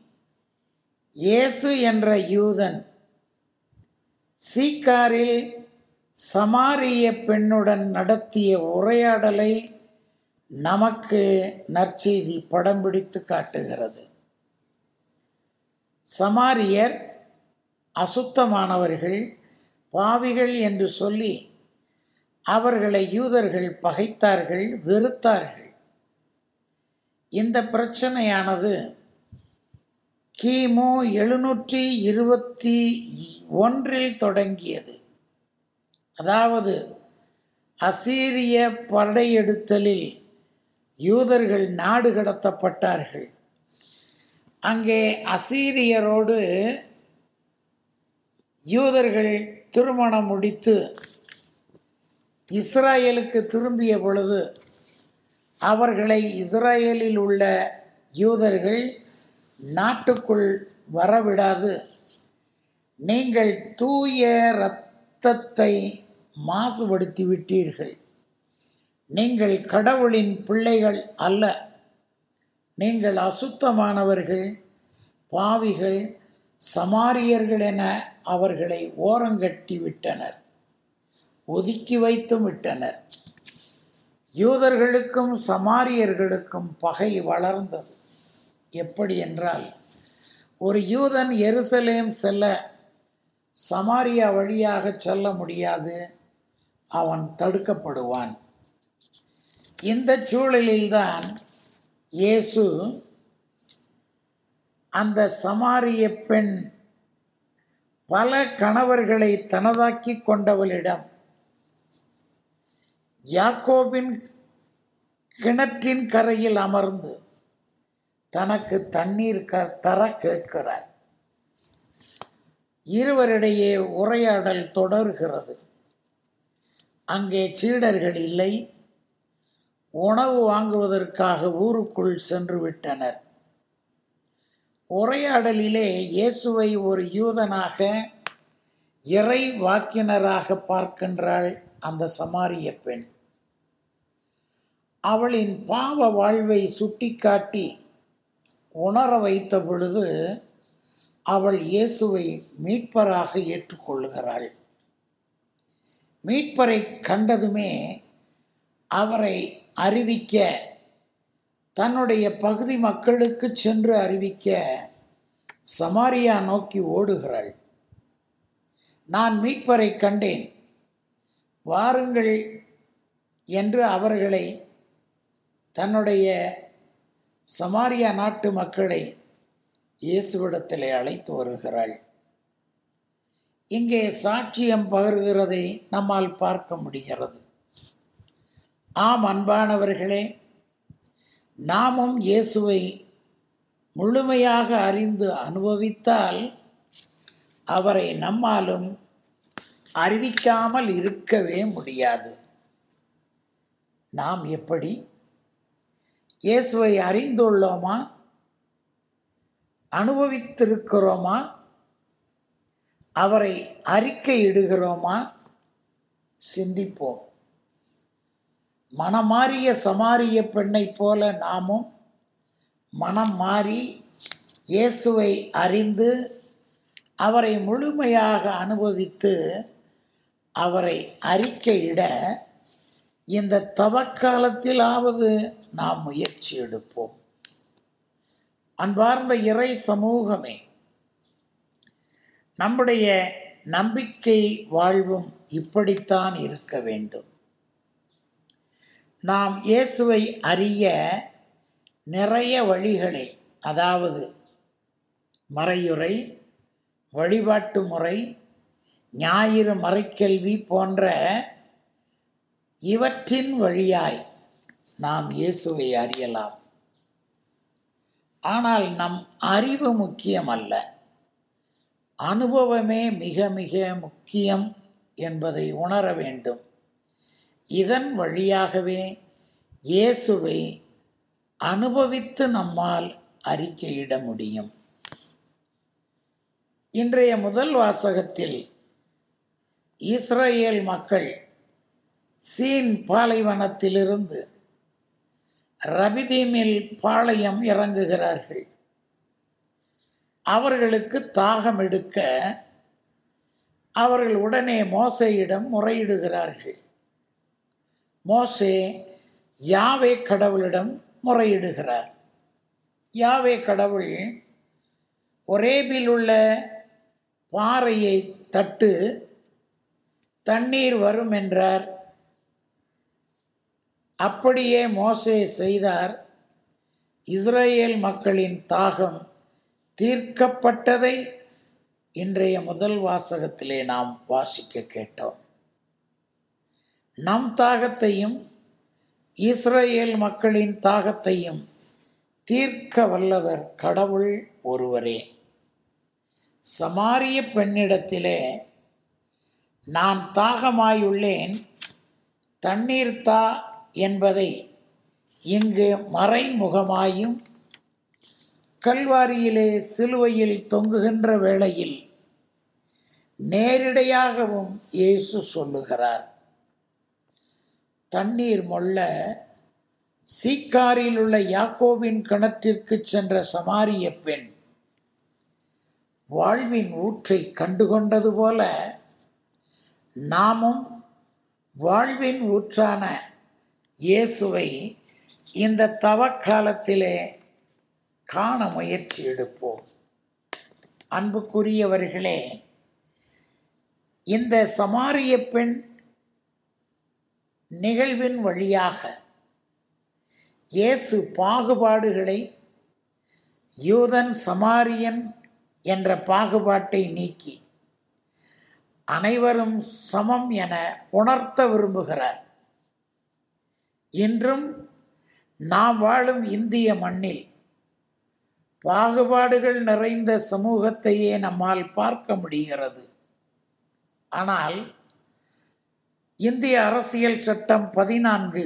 இயேசு என்ற யூதன் சீக்காரில் சமாரிய பெண்ணுடன் நடத்திய உரையாடலை நமக்கு நற்செய்தி படம் பிடித்து காட்டுகிறது சமாரியர் அசுத்தமானவர்கள் பாவிகள் என்று சொல்லி அவர்களை யூதர்கள் பகைத்தார்கள் வெறுத்தார்கள் இந்த பிரச்சனையானது கிமு எழுநூற்றி இருபத்தி ஒன்றில் தொடங்கியது அதாவது அசீரிய படையெடுத்தலில் யூதர்கள் நாடு கடத்தப்பட்டார்கள் அங்கே அசீரியரோடு யூதர்கள் திருமணம் முடித்து இஸ்ராயலுக்கு திரும்பிய பொழுது அவர்களை இஸ்ராயலில் உள்ள யூதர்கள் நாட்டுக்குள் வரவிடாது நீங்கள் தூய இரத்தத்தை மாசுபடுத்தி விட்டீர்கள் நீங்கள் கடவுளின் பிள்ளைகள் அல்ல நீங்கள் அசுத்தமானவர்கள் பாவிகள் சமாரியர்கள் என அவர்களை ஓரங்கட்டி விட்டனர் ஒதுக்கி வைத்தும் விட்டனர் யூதர்களுக்கும் சமாரியர்களுக்கும் பகை வளர்ந்தது எப்படி என்றால் ஒரு யூதன் எருசலேம் செல்ல சமாரியா வழியாக செல்ல முடியாது அவன் தடுக்கப்படுவான் இந்த சூழலில்தான் இயேசு அந்த சமாரிய பெண் பல கணவர்களை தனதாக்கி கொண்டவளிடம் யாக்கோபின் கிணற்றின் கரையில் அமர்ந்து தனக்கு தண்ணீர் க தர கேட்கிறார் இருவரிடையே உரையாடல் தொடர்கிறது அங்கே சீடர்கள் இல்லை உணவு வாங்குவதற்காக ஊருக்குள் சென்று விட்டனர் உரையாடலிலே இயேசுவை ஒரு யூதனாக இறை வாக்கினராக பார்க்கின்றாள் அந்த சமாரிய பெண் அவளின் பாவ வாழ்வை சுட்டிக்காட்டி உணர வைத்த பொழுது அவள் இயேசுவை மீட்பராக ஏற்றுக்கொள்ளுகிறாள் மீட்பரை கண்டதுமே அவரை அறிவிக்க தன்னுடைய பகுதி மக்களுக்கு சென்று அறிவிக்க சமாரியா நோக்கி ஓடுகிறாள் நான் மீட்பரை கண்டேன் வாருங்கள் என்று அவர்களை தன்னுடைய சமாரியா நாட்டு மக்களை இயேசுவிடத்திலே அழைத்து வருகிறாள் இங்கே சாட்சியம் பகர்கிறதை நம்மால் பார்க்க முடிகிறது ஆம் அன்பானவர்களே நாமும் இயேசுவை முழுமையாக அறிந்து அனுபவித்தால் அவரை நம்மாலும் அறிவிக்காமல் இருக்கவே முடியாது நாம் எப்படி இயேசுவை அறிந்துள்ளோமா அனுபவித்திருக்கிறோமா அவரை அறிக்கையிடுகிறோமா சிந்திப்போம் மனமாறிய சமாரிய பெண்ணைப் போல நாமும் மனம் மாறி இயேசுவை அறிந்து அவரை முழுமையாக அனுபவித்து அவரை அறிக்கையிட இந்த தவக்காலத்திலாவது நாம் முயற்சி எடுப்போம் அன்பார்ந்த இறை சமூகமே நம்முடைய நம்பிக்கை வாழ்வும் இப்படித்தான் இருக்க வேண்டும் நாம் இயேசுவை அறிய நிறைய வழிகளை அதாவது மறையுறை வழிபாட்டு முறை ஞாயிறு மறைக்கல்வி போன்ற இவற்றின் வழியாய் நாம் இயேசுவை அறியலாம் ஆனால் நம் அறிவு முக்கியம் அல்ல அனுபவமே மிக மிக முக்கியம் என்பதை உணர வேண்டும் இதன் வழியாகவே இயேசுவை அனுபவித்து நம்மால் அறிக்கையிட முடியும் இன்றைய முதல் வாசகத்தில் இஸ்ரேல் மக்கள் சீன் பாலைவனத்திலிருந்து ரபிதீமில் பாளையம் இறங்குகிறார்கள் அவர்களுக்கு தாகம் எடுக்க அவர்கள் உடனே மோசையிடம் முறையிடுகிறார்கள் மோசே யாவே கடவுளிடம் முறையிடுகிறார் யாவே கடவுள் ஒரேபில் உள்ள பாறையை தட்டு தண்ணீர் வரும் என்றார் அப்படியே மோசே செய்தார் இஸ்ரேல் மக்களின் தாகம் தீர்க்கப்பட்டதை இன்றைய முதல் வாசகத்திலே நாம் வாசிக்க கேட்டோம் நம் தாகத்தையும் இஸ்ரேல் மக்களின் தாகத்தையும் தீர்க்க வல்லவர் கடவுள் ஒருவரே சமாரிய பெண்ணிடத்திலே நான் தாகமாயுள்ளேன் தண்ணீர் தா என்பதை இங்கு மறைமுகமாயும் கல்வாரியிலே சிலுவையில் தொங்குகின்ற வேளையில் நேரிடையாகவும் இயேசு சொல்லுகிறார் தண்ணீர் மொள்ள சீக்காரில் உள்ள யாக்கோவின் கிணற்றிற்கு சென்ற சமாரிய பெண் வாழ்வின் ஊற்றை கண்டுகொண்டது போல நாமும் வாழ்வின் ஊற்றான இயேசுவை இந்த தவக்காலத்திலே காண முயற்சி எடுப்போம் அன்புக்குரியவர்களே இந்த சமாரிய பெண் நிகழ்வின் வழியாக இயேசு பாகுபாடுகளை யூதன் சமாரியன் என்ற பாகுபாட்டை நீக்கி அனைவரும் சமம் என உணர்த்த விரும்புகிறார் இன்றும் நாம் வாழும் இந்திய மண்ணில் பாகுபாடுகள் நிறைந்த சமூகத்தையே நம்மால் பார்க்க முடிகிறது ஆனால் இந்திய அரசியல் சட்டம் பதினான்கு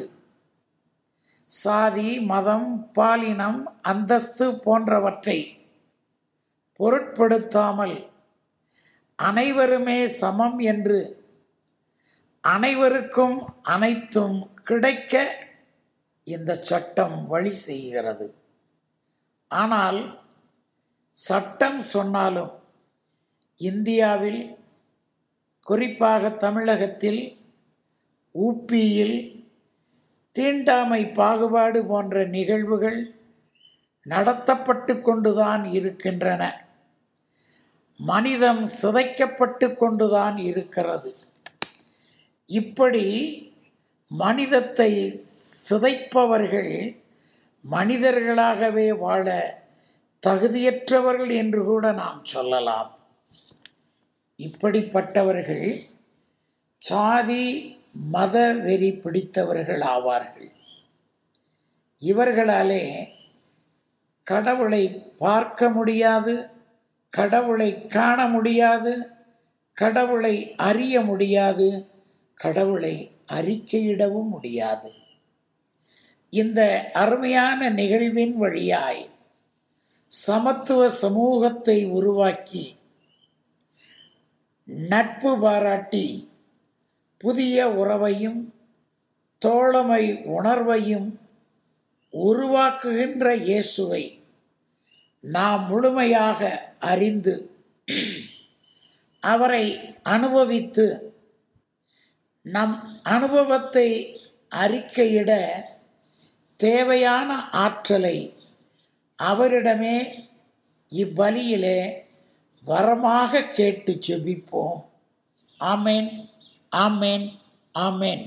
சாதி மதம் பாலினம் அந்தஸ்து போன்றவற்றை பொருட்படுத்தாமல் அனைவருமே சமம் என்று அனைவருக்கும் அனைத்தும் கிடைக்க இந்த சட்டம் வழி செய்கிறது ஆனால் சட்டம் சொன்னாலும் இந்தியாவில் குறிப்பாக தமிழகத்தில் ஊப்பியில் தீண்டாமை பாகுபாடு போன்ற நிகழ்வுகள் நடத்தப்பட்டு கொண்டுதான் இருக்கின்றன மனிதம் சிதைக்கப்பட்டு கொண்டுதான் இருக்கிறது இப்படி மனிதத்தை சிதைப்பவர்கள் மனிதர்களாகவே வாழ தகுதியற்றவர்கள் என்று கூட நாம் சொல்லலாம் இப்படிப்பட்டவர்கள் சாதி மத வெறி பிடித்தவர்கள் ஆவார்கள் இவர்களாலே கடவுளை பார்க்க முடியாது கடவுளை காண முடியாது கடவுளை அறிய முடியாது கடவுளை அறிக்கையிடவும் முடியாது இந்த அருமையான நிகழ்வின் வழியாய் சமத்துவ சமூகத்தை உருவாக்கி நட்பு பாராட்டி புதிய உறவையும் தோழமை உணர்வையும் உருவாக்குகின்ற இயேசுவை நாம் முழுமையாக அறிந்து அவரை அனுபவித்து நம் அனுபவத்தை அறிக்கையிட தேவையான ஆற்றலை அவரிடமே இவ்வழியிலே வரமாக கேட்டு ஜெபிப்போம் ஆமேன் ஆமேன் ஆமேன்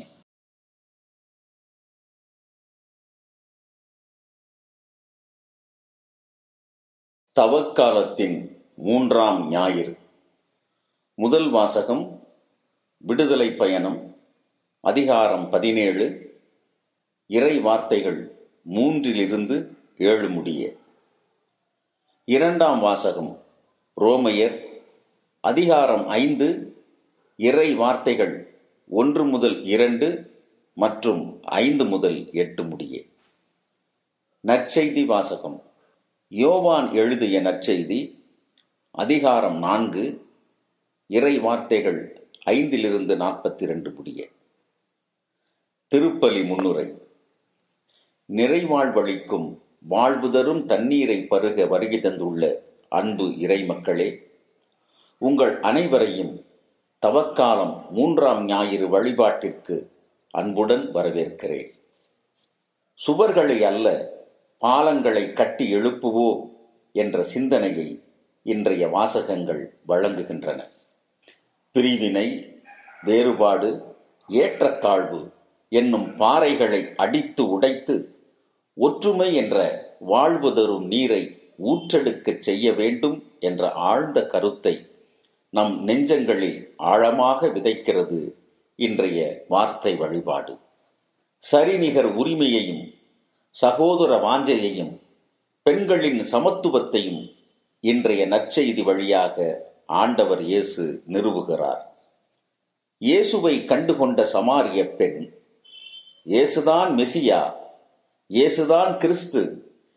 தவக்காலத்தின் மூன்றாம் ஞாயிறு முதல் வாசகம் விடுதலை பயணம் அதிகாரம் பதினேழு இறை வார்த்தைகள் மூன்றிலிருந்து ஏழு முடிய இரண்டாம் வாசகம் ரோமையர் அதிகாரம் ஐந்து இறை வார்த்தைகள் ஒன்று முதல் இரண்டு மற்றும் ஐந்து முதல் எட்டு முடிய நற்செய்தி வாசகம் யோவான் எழுதிய நற்செய்தி அதிகாரம் நான்கு இறை வார்த்தைகள் ஐந்திலிருந்து நாற்பத்தி இரண்டு முடிய திருப்பலி முன்னுரை நிறைவாழ்வளிக்கும் வாழ்வு தரும் தண்ணீரை பருக வருகை தந்துள்ள அன்பு இறை மக்களே உங்கள் அனைவரையும் தவக்காலம் மூன்றாம் ஞாயிறு வழிபாட்டிற்கு அன்புடன் வரவேற்கிறேன் சுவர்களை அல்ல பாலங்களை கட்டி எழுப்புவோ என்ற சிந்தனையை இன்றைய வாசகங்கள் வழங்குகின்றன பிரிவினை வேறுபாடு ஏற்றத்தாழ்வு என்னும் பாறைகளை அடித்து உடைத்து ஒற்றுமை என்ற வாழ்வு தரும் நீரை ஊற்றெடுக்கச் செய்ய வேண்டும் என்ற ஆழ்ந்த கருத்தை நம் நெஞ்சங்களில் ஆழமாக விதைக்கிறது இன்றைய வார்த்தை வழிபாடு சரிநிகர் உரிமையையும் சகோதர வாஞ்சையையும் பெண்களின் சமத்துவத்தையும் இன்றைய நற்செய்தி வழியாக ஆண்டவர் இயேசு நிறுவுகிறார் இயேசுவை கண்டுகொண்ட சமாரிய பெண் இயேசுதான் மெசியா இயேசுதான் கிறிஸ்து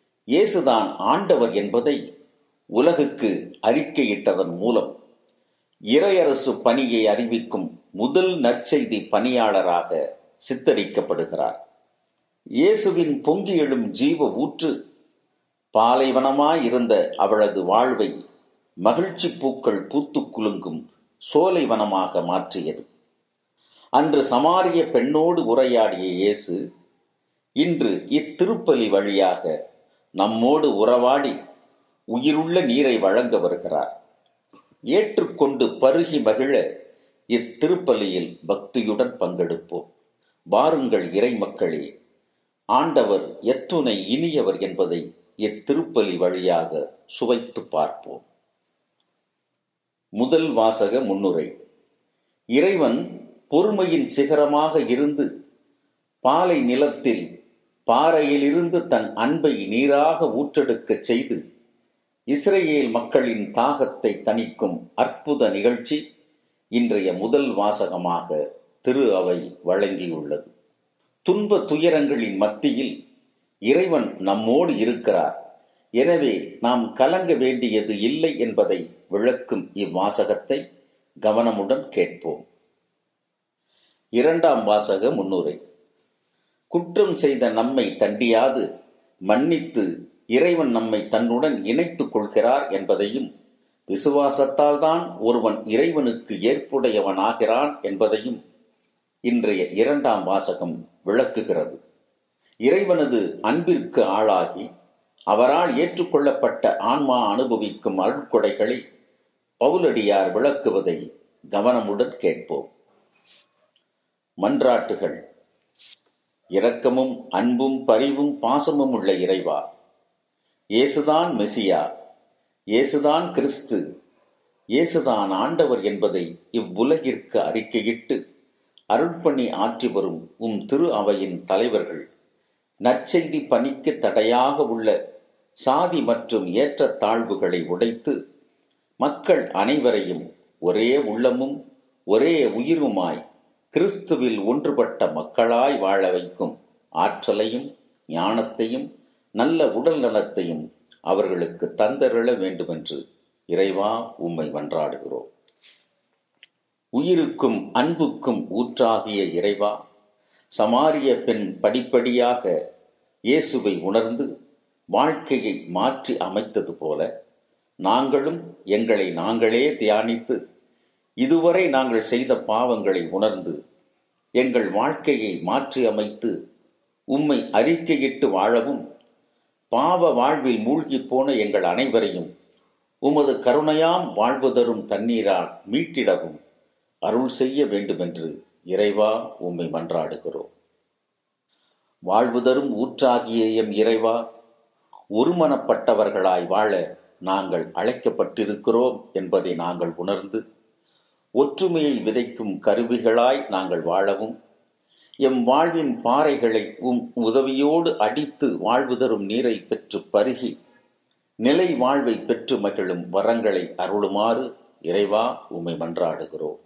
இயேசுதான் ஆண்டவர் என்பதை உலகுக்கு அறிக்கையிட்டதன் மூலம் இறையரசு பணியை அறிவிக்கும் முதல் நற்செய்தி பணியாளராக சித்தரிக்கப்படுகிறார் இயேசுவின் பொங்கி எழும் ஜீவ ஊற்று பாலைவனமாயிருந்த அவளது வாழ்வை மகிழ்ச்சி பூக்கள் பூத்து குலுங்கும் சோலைவனமாக மாற்றியது அன்று சமாரிய பெண்ணோடு உரையாடிய இயேசு இன்று இத்திருப்பலி வழியாக நம்மோடு உறவாடி உயிருள்ள நீரை வழங்க வருகிறார் ஏற்றுக்கொண்டு பருகி மகிழ இத்திருப்பலியில் பக்தியுடன் பங்கெடுப்போம் வாருங்கள் இறை மக்களே ஆண்டவர் எத்துணை இனியவர் என்பதை இத்திருப்பலி வழியாக சுவைத்து பார்ப்போம் முதல் வாசக முன்னுரை இறைவன் பொறுமையின் சிகரமாக இருந்து பாலை நிலத்தில் பாறையிலிருந்து தன் அன்பை நீராக ஊற்றெடுக்கச் செய்து இஸ்ரேல் மக்களின் தாகத்தை தணிக்கும் அற்புத நிகழ்ச்சி இன்றைய முதல் வாசகமாக திரு அவை வழங்கியுள்ளது துன்ப துயரங்களின் மத்தியில் இறைவன் நம்மோடு இருக்கிறார் எனவே நாம் கலங்க வேண்டியது இல்லை என்பதை விளக்கும் இவ்வாசகத்தை கவனமுடன் கேட்போம் இரண்டாம் வாசக முன்னுரை குற்றம் செய்த நம்மை தண்டியாது மன்னித்து இறைவன் நம்மை தன்னுடன் இணைத்துக் கொள்கிறார் என்பதையும் விசுவாசத்தால் தான் ஒருவன் இறைவனுக்கு ஏற்புடையவனாகிறான் என்பதையும் இன்றைய இரண்டாம் வாசகம் விளக்குகிறது இறைவனது அன்பிற்கு ஆளாகி அவரால் ஏற்றுக்கொள்ளப்பட்ட ஆன்மா அனுபவிக்கும் அருட்கொடைகளை பவுலடியார் விளக்குவதை கவனமுடன் கேட்போம் மன்றாட்டுகள் இரக்கமும் அன்பும் பரிவும் பாசமும் உள்ள இறைவா இயேசுதான் மெசியா இயேசுதான் கிறிஸ்து இயேசுதான் ஆண்டவர் என்பதை இவ்வுலகிற்கு அறிக்கையிட்டு அருட்பணி ஆற்றி வரும் உம் திரு அவையின் தலைவர்கள் நற்செய்தி பணிக்கு தடையாக உள்ள சாதி மற்றும் ஏற்றத்தாழ்வுகளை உடைத்து மக்கள் அனைவரையும் ஒரே உள்ளமும் ஒரே உயிருமாய் கிறிஸ்துவில் ஒன்றுபட்ட மக்களாய் வாழ வைக்கும் ஆற்றலையும் ஞானத்தையும் நல்ல உடல் நலத்தையும் அவர்களுக்கு தந்தருள வேண்டுமென்று இறைவா உம்மை மன்றாடுகிறோம் உயிருக்கும் அன்புக்கும் ஊற்றாகிய இறைவா சமாரிய பெண் படிப்படியாக இயேசுவை உணர்ந்து வாழ்க்கையை மாற்றி அமைத்தது போல நாங்களும் எங்களை நாங்களே தியானித்து இதுவரை நாங்கள் செய்த பாவங்களை உணர்ந்து எங்கள் வாழ்க்கையை மாற்றி அமைத்து உம்மை அறிக்கையிட்டு வாழவும் பாவ வாழ்வில் மூழ்கி போன எங்கள் அனைவரையும் உமது கருணையாம் வாழ்வு தரும் தண்ணீரால் மீட்டிடவும் அருள் செய்ய வேண்டுமென்று இறைவா உம்மை மன்றாடுகிறோம் வாழ்வு தரும் ஊற்றாகிய எம் இறைவா ஒருமனப்பட்டவர்களாய் வாழ நாங்கள் அழைக்கப்பட்டிருக்கிறோம் என்பதை நாங்கள் உணர்ந்து ஒற்றுமையை விதைக்கும் கருவிகளாய் நாங்கள் வாழவும் எம் வாழ்வின் பாறைகளை உம் உதவியோடு அடித்து வாழ்வு தரும் நீரை பெற்று பருகி நிலை வாழ்வை பெற்று மகிழும் வரங்களை அருளுமாறு இறைவா உம்மை மன்றாடுகிறோம்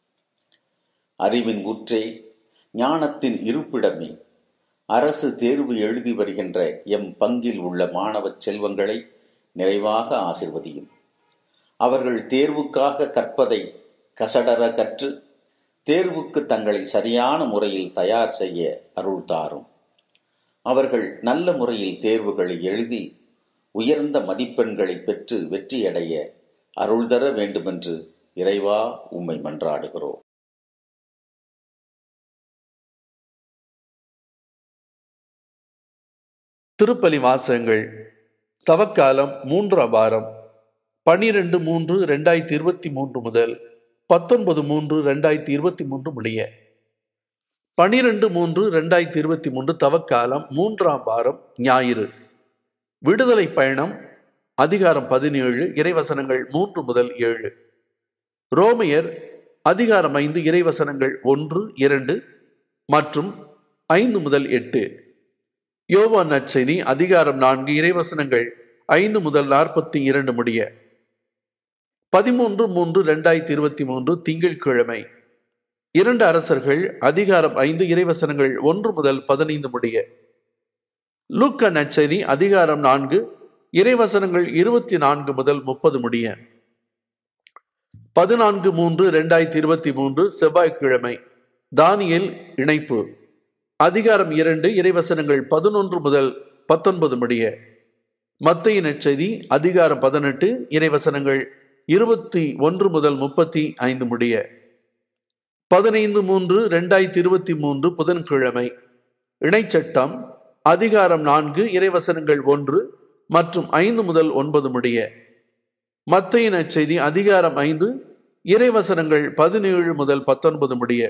அறிவின் ஊற்றே ஞானத்தின் இருப்பிடமே அரசு தேர்வு எழுதி வருகின்ற எம் பங்கில் உள்ள மாணவ செல்வங்களை நிறைவாக ஆசிர்வதியும் அவர்கள் தேர்வுக்காக கற்பதை கசடர கற்று தேர்வுக்கு தங்களை சரியான முறையில் தயார் செய்ய அருள் தாரும் அவர்கள் நல்ல முறையில் தேர்வுகளை எழுதி உயர்ந்த மதிப்பெண்களை பெற்று வெற்றியடைய அருள் தர வேண்டுமென்று இறைவா உம்மை மன்றாடுகிறோம் திருப்பலி வாசகங்கள் தவக்காலம் மூன்றாம் வாரம் பனிரெண்டு மூன்று ரெண்டாயிரத்தி இருபத்தி மூன்று முதல் பத்தொன்பது மூன்று ரெண்டாயிரத்தி இருபத்தி மூன்று முடிய பனிரெண்டு மூன்று ரெண்டாயிரத்தி இருபத்தி மூன்று தவக்காலம் மூன்றாம் வாரம் ஞாயிறு விடுதலை பயணம் அதிகாரம் பதினேழு இறைவசனங்கள் மூன்று முதல் ஏழு ரோமையர் அதிகாரம் ஐந்து இறைவசனங்கள் ஒன்று இரண்டு மற்றும் ஐந்து முதல் எட்டு யோவான் நற்செய்தி அதிகாரம் நான்கு இறைவசனங்கள் ஐந்து முதல் நாற்பத்தி இரண்டு முடிய பதிமூன்று மூன்று இரண்டாயிரத்தி இருபத்தி மூன்று திங்கட்கிழமை இரண்டு அரசர்கள் அதிகாரம் ஐந்து இறைவசனங்கள் ஒன்று முதல் பதினைந்து முடிய லூக்க நற்செய்தி அதிகாரம் நான்கு இறைவசனங்கள் இருபத்தி நான்கு முதல் முப்பது முடிய பதினான்கு மூன்று இரண்டாயிரத்தி இருபத்தி மூன்று செவ்வாய்க்கிழமை தானியல் இணைப்பு அதிகாரம் இரண்டு இறைவசனங்கள் பதினொன்று முதல் பத்தொன்பது முடிய மத்திய நற்செய்தி அதிகாரம் பதினெட்டு இறைவசனங்கள் இருபத்தி ஒன்று முதல் முப்பத்தி ஐந்து முடிய பதினைந்து மூன்று இரண்டாயிரத்தி இருபத்தி மூன்று புதன்கிழமை இணைச்சட்டம் அதிகாரம் நான்கு இறைவசனங்கள் ஒன்று மற்றும் ஐந்து முதல் ஒன்பது முடிய மத்திய நற்செய்தி அதிகாரம் ஐந்து இறைவசனங்கள் பதினேழு முதல் பத்தொன்பது முடிய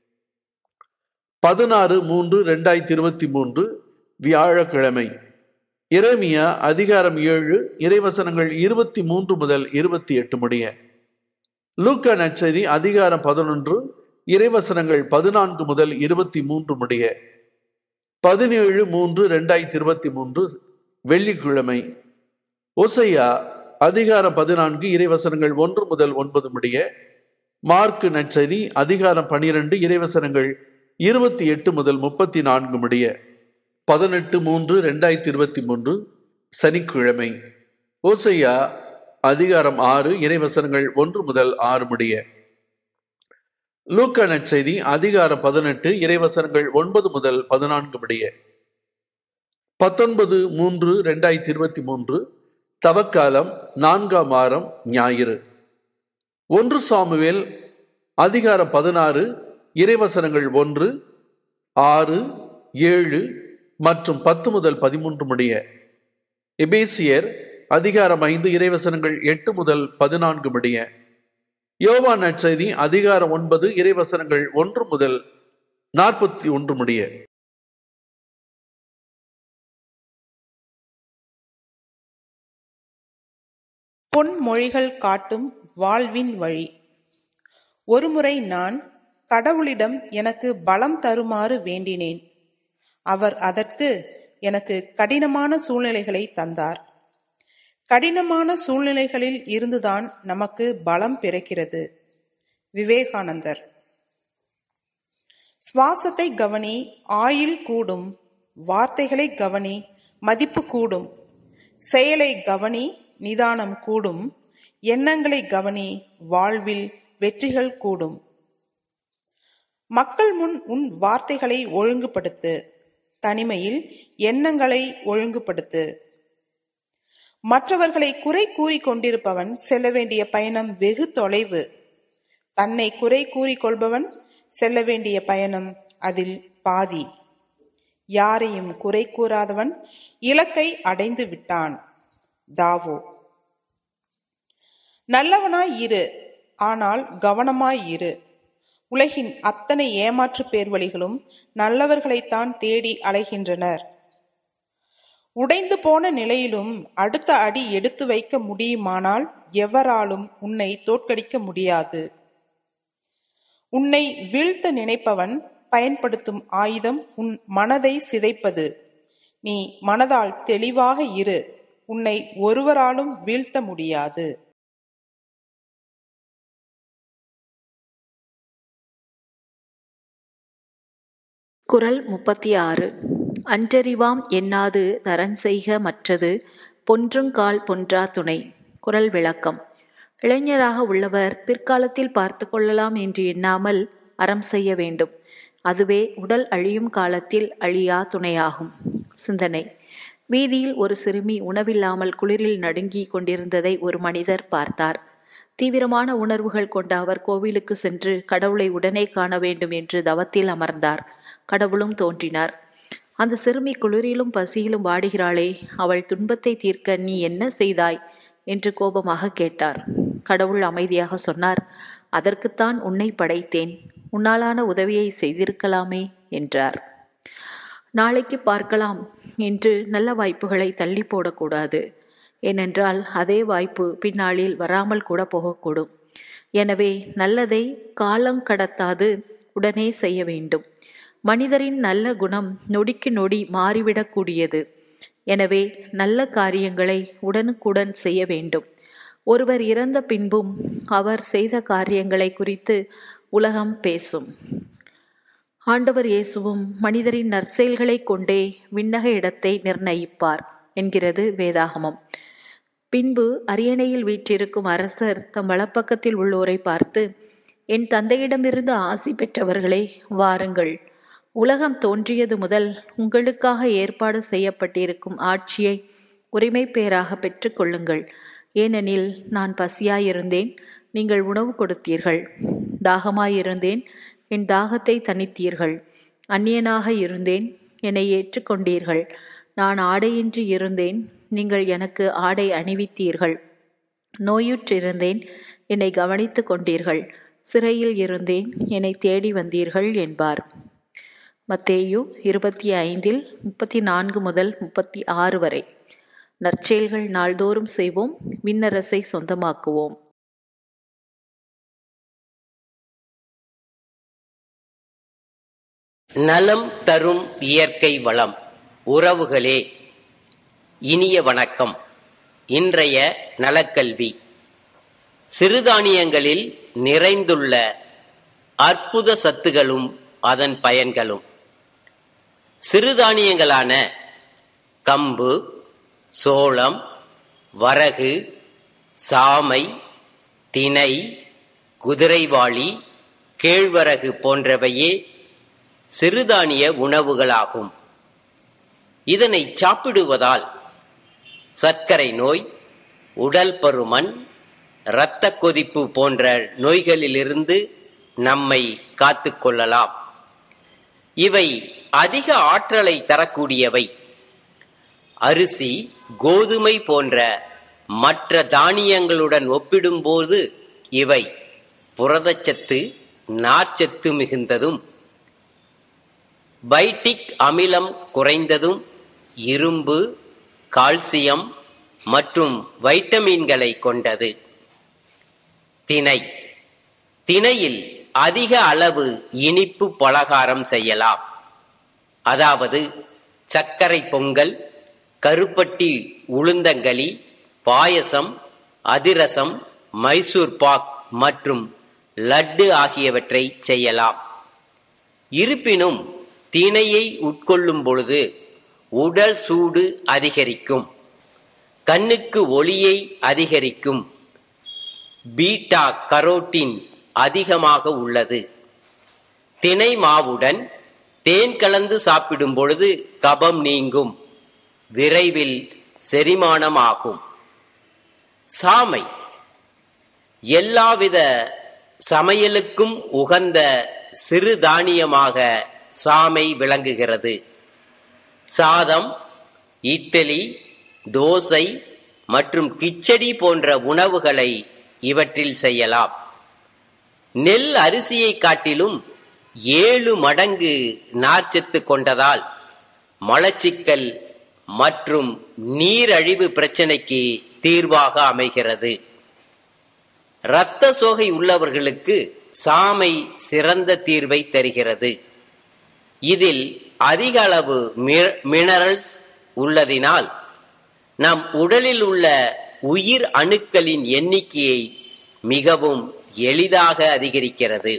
பதினாறு மூன்று இரண்டாயிரத்தி இருபத்தி மூன்று வியாழக்கிழமை இரேமியா அதிகாரம் ஏழு இறைவசனங்கள் இருபத்தி மூன்று முதல் இருபத்தி எட்டு முடிய லூக்கா நற்செய்தி அதிகாரம் பதினொன்று இறைவசனங்கள் பதினான்கு முதல் இருபத்தி மூன்று முடிய பதினேழு மூன்று இரண்டாயிரத்தி இருபத்தி மூன்று வெள்ளிக்கிழமை ஒசையா அதிகாரம் பதினான்கு இறைவசனங்கள் ஒன்று முதல் ஒன்பது முடிய மார்க்கு நற்செய்தி அதிகாரம் பனிரெண்டு இறைவசனங்கள் இருபத்தி எட்டு முதல் முப்பத்தி நான்கு முடிய பதினெட்டு மூன்று இரண்டாயிரத்தி இருபத்தி மூன்று சனிக்கிழமை ஓசையா அதிகாரம் ஆறு இறைவசனங்கள் ஒன்று முதல் ஆறு முடிய லூக்கா நற்செய்தி அதிகாரம் பதினெட்டு இறைவசனங்கள் ஒன்பது முதல் பதினான்கு முடிய பத்தொன்பது மூன்று இரண்டாயிரத்தி இருபத்தி மூன்று தவக்காலம் நான்காம் வாரம் ஞாயிறு ஒன்று சாமுவேல் அதிகாரம் பதினாறு இறைவசனங்கள் ஒன்று ஆறு ஏழு மற்றும் பத்து முதல் பதிமூன்று முடிய எபேசியர் அதிகாரம் ஐந்து இறைவசனங்கள் எட்டு முதல் பதினான்கு முடிய யோவா நற்செய்தி அதிகாரம் ஒன்பது இறைவசனங்கள் ஒன்று முதல் நாற்பத்தி ஒன்று முடிய பொன்மொழிகள் காட்டும் வாழ்வின் வழி ஒருமுறை நான் கடவுளிடம் எனக்கு பலம் தருமாறு வேண்டினேன் அவர் அதற்கு எனக்கு கடினமான சூழ்நிலைகளை தந்தார் கடினமான சூழ்நிலைகளில் இருந்துதான் நமக்கு பலம் பிறக்கிறது விவேகானந்தர் சுவாசத்தை கவனி ஆயில் கூடும் வார்த்தைகளை கவனி மதிப்பு கூடும் செயலை கவனி நிதானம் கூடும் எண்ணங்களை கவனி வாழ்வில் வெற்றிகள் கூடும் மக்கள் முன் உன் வார்த்தைகளை ஒழுங்குபடுத்து தனிமையில் எண்ணங்களை ஒழுங்குபடுத்து மற்றவர்களை குறை கூறிக் கொண்டிருப்பவன் செல்ல வேண்டிய பயணம் வெகு தொலைவு தன்னை குறை கூறிக்கொள்பவன் செல்ல வேண்டிய பயணம் அதில் பாதி யாரையும் குறை கூறாதவன் இலக்கை அடைந்து விட்டான் தாவோ நல்லவனாய் இரு ஆனால் கவனமாய் இரு உலகின் அத்தனை ஏமாற்று பேர்வழிகளும் நல்லவர்களைத்தான் தேடி அலைகின்றனர் உடைந்து போன நிலையிலும் அடுத்த அடி எடுத்து வைக்க முடியுமானால் எவராலும் உன்னை தோற்கடிக்க முடியாது உன்னை வீழ்த்த நினைப்பவன் பயன்படுத்தும் ஆயுதம் உன் மனதை சிதைப்பது நீ மனதால் தெளிவாக இரு உன்னை ஒருவராலும் வீழ்த்த முடியாது குரல் முப்பத்தி ஆறு அன்றறிவாம் எண்ணாது தரஞ்செய்க மற்றது பொன்றுங்கால் பொன்றா துணை குரல் விளக்கம் இளைஞராக உள்ளவர் பிற்காலத்தில் பார்த்து கொள்ளலாம் என்று எண்ணாமல் அறம் செய்ய வேண்டும் அதுவே உடல் அழியும் காலத்தில் அழியா துணையாகும் சிந்தனை வீதியில் ஒரு சிறுமி உணவில்லாமல் குளிரில் நடுங்கி கொண்டிருந்ததை ஒரு மனிதர் பார்த்தார் தீவிரமான உணர்வுகள் கொண்ட அவர் கோவிலுக்கு சென்று கடவுளை உடனே காண வேண்டும் என்று தவத்தில் அமர்ந்தார் கடவுளும் தோன்றினார் அந்த சிறுமி குளிரிலும் பசியிலும் வாடுகிறாளே அவள் துன்பத்தை தீர்க்க நீ என்ன செய்தாய் என்று கோபமாக கேட்டார் கடவுள் அமைதியாக சொன்னார் அதற்குத்தான் உன்னை படைத்தேன் உன்னாலான உதவியை செய்திருக்கலாமே என்றார் நாளைக்கு பார்க்கலாம் என்று நல்ல வாய்ப்புகளை தள்ளி போடக்கூடாது ஏனென்றால் அதே வாய்ப்பு பின்னாளில் வராமல் கூட போகக்கூடும் எனவே நல்லதை காலங்கடத்தாது உடனே செய்ய வேண்டும் மனிதரின் நல்ல குணம் நொடிக்கு நொடி மாறிவிடக்கூடியது எனவே நல்ல காரியங்களை உடனுக்குடன் செய்ய வேண்டும் ஒருவர் இறந்த பின்பும் அவர் செய்த காரியங்களை குறித்து உலகம் பேசும் ஆண்டவர் இயேசுவும் மனிதரின் நற்செயல்களை கொண்டே விண்ணக இடத்தை நிர்ணயிப்பார் என்கிறது வேதாகமம் பின்பு அரியணையில் வீற்றிருக்கும் அரசர் தம் வலப்பக்கத்தில் உள்ளோரை பார்த்து என் தந்தையிடமிருந்து ஆசி பெற்றவர்களே வாருங்கள் உலகம் தோன்றியது முதல் உங்களுக்காக ஏற்பாடு செய்யப்பட்டிருக்கும் ஆட்சியை உரிமை பேராக பெற்றுக்கொள்ளுங்கள் ஏனெனில் நான் பசியாயிருந்தேன் நீங்கள் உணவு கொடுத்தீர்கள் தாகமாயிருந்தேன் என் தாகத்தை தணித்தீர்கள் அந்நியனாக இருந்தேன் என்னை ஏற்றுக்கொண்டீர்கள் நான் ஆடையின்றி இருந்தேன் நீங்கள் எனக்கு ஆடை அணிவித்தீர்கள் நோயுற்றிருந்தேன் என்னை கவனித்துக் கொண்டீர்கள் சிறையில் இருந்தேன் என்னை தேடி வந்தீர்கள் என்பார் மத்தேயு இருபத்தி ஐந்தில் முப்பத்தி நான்கு முதல் முப்பத்தி ஆறு வரை நற்செயல்கள் நாள்தோறும் செய்வோம் விண்ணரசை சொந்தமாக்குவோம் நலம் தரும் இயற்கை வளம் உறவுகளே இனிய வணக்கம் இன்றைய நலக்கல்வி சிறுதானியங்களில் நிறைந்துள்ள அற்புத சத்துகளும் அதன் பயன்களும் சிறுதானியங்களான கம்பு சோளம் வரகு சாமை தினை குதிரைவாளி கேழ்வரகு போன்றவையே சிறுதானிய உணவுகளாகும் இதனை சாப்பிடுவதால் சர்க்கரை நோய் உடல் பருமன் இரத்த கொதிப்பு போன்ற நோய்களிலிருந்து நம்மை காத்துக்கொள்ளலாம் இவை அதிக ஆற்றலை தரக்கூடியவை அரிசி கோதுமை போன்ற மற்ற தானியங்களுடன் ஒப்பிடும்போது இவை புரதச்சத்து நார்ச்சத்து மிகுந்ததும் பைட்டிக் அமிலம் குறைந்ததும் இரும்பு கால்சியம் மற்றும் வைட்டமின்களை கொண்டது திணை திணையில் அதிக அளவு இனிப்பு பலகாரம் செய்யலாம் அதாவது சர்க்கரை பொங்கல் கருப்பட்டி உளுந்தங்களி பாயசம் அதிரசம் மைசூர் பாக் மற்றும் லட்டு ஆகியவற்றை செய்யலாம் இருப்பினும் திணையை உட்கொள்ளும் பொழுது உடல் சூடு அதிகரிக்கும் கண்ணுக்கு ஒளியை அதிகரிக்கும் பீட்டா கரோட்டின் அதிகமாக உள்ளது தினை மாவுடன் தேன் கலந்து சாப்பிடும் பொழுது கபம் நீங்கும் விரைவில் செரிமானமாகும் சாமை எல்லாவித சமையலுக்கும் உகந்த சிறு தானியமாக சாமை விளங்குகிறது சாதம் இட்லி தோசை மற்றும் கிச்சடி போன்ற உணவுகளை இவற்றில் செய்யலாம் நெல் அரிசியை காட்டிலும் ஏழு மடங்கு நார்ச்சத்து கொண்டதால் மலச்சிக்கல் மற்றும் நீரழிவு பிரச்சனைக்கு தீர்வாக அமைகிறது இரத்த சோகை உள்ளவர்களுக்கு சாமை சிறந்த தீர்வை தருகிறது இதில் அதிக அளவு மினரல்ஸ் உள்ளதினால் நம் உடலில் உள்ள உயிர் அணுக்களின் எண்ணிக்கையை மிகவும் எளிதாக அதிகரிக்கிறது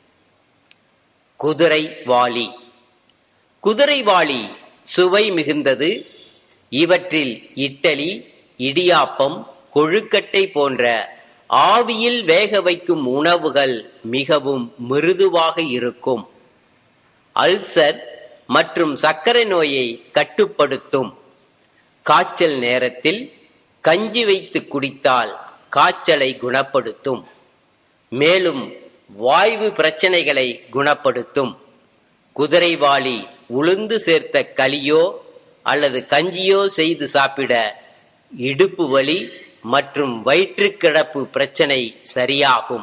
குதிரை வாளி குதிரை வாளி சுவை மிகுந்தது இவற்றில் இட்டலி இடியாப்பம் கொழுக்கட்டை போன்ற ஆவியில் வேக வைக்கும் உணவுகள் மிகவும் மிருதுவாக இருக்கும் அல்சர் மற்றும் சர்க்கரை நோயை கட்டுப்படுத்தும் காய்ச்சல் நேரத்தில் கஞ்சி வைத்து குடித்தால் காய்ச்சலை குணப்படுத்தும் மேலும் வாய்வு பிரச்சனைகளை குணப்படுத்தும் குதிரைவாளி உளுந்து சேர்த்த களியோ அல்லது கஞ்சியோ செய்து சாப்பிட இடுப்பு வலி மற்றும் வயிற்றுக்கிடப்பு பிரச்சனை சரியாகும்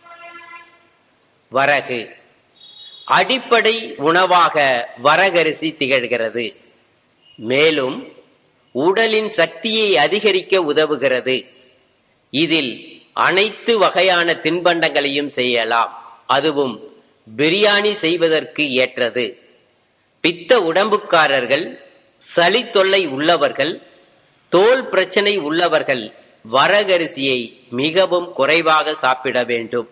வரகு அடிப்படை உணவாக வரகரிசி திகழ்கிறது மேலும் உடலின் சக்தியை அதிகரிக்க உதவுகிறது இதில் அனைத்து வகையான தின்பண்டங்களையும் செய்யலாம் அதுவும் பிரியாணி செய்வதற்கு ஏற்றது பித்த உடம்புக்காரர்கள் சளி தொல்லை உள்ளவர்கள் தோல் பிரச்சனை உள்ளவர்கள் வரகரிசியை மிகவும் குறைவாக சாப்பிட வேண்டும்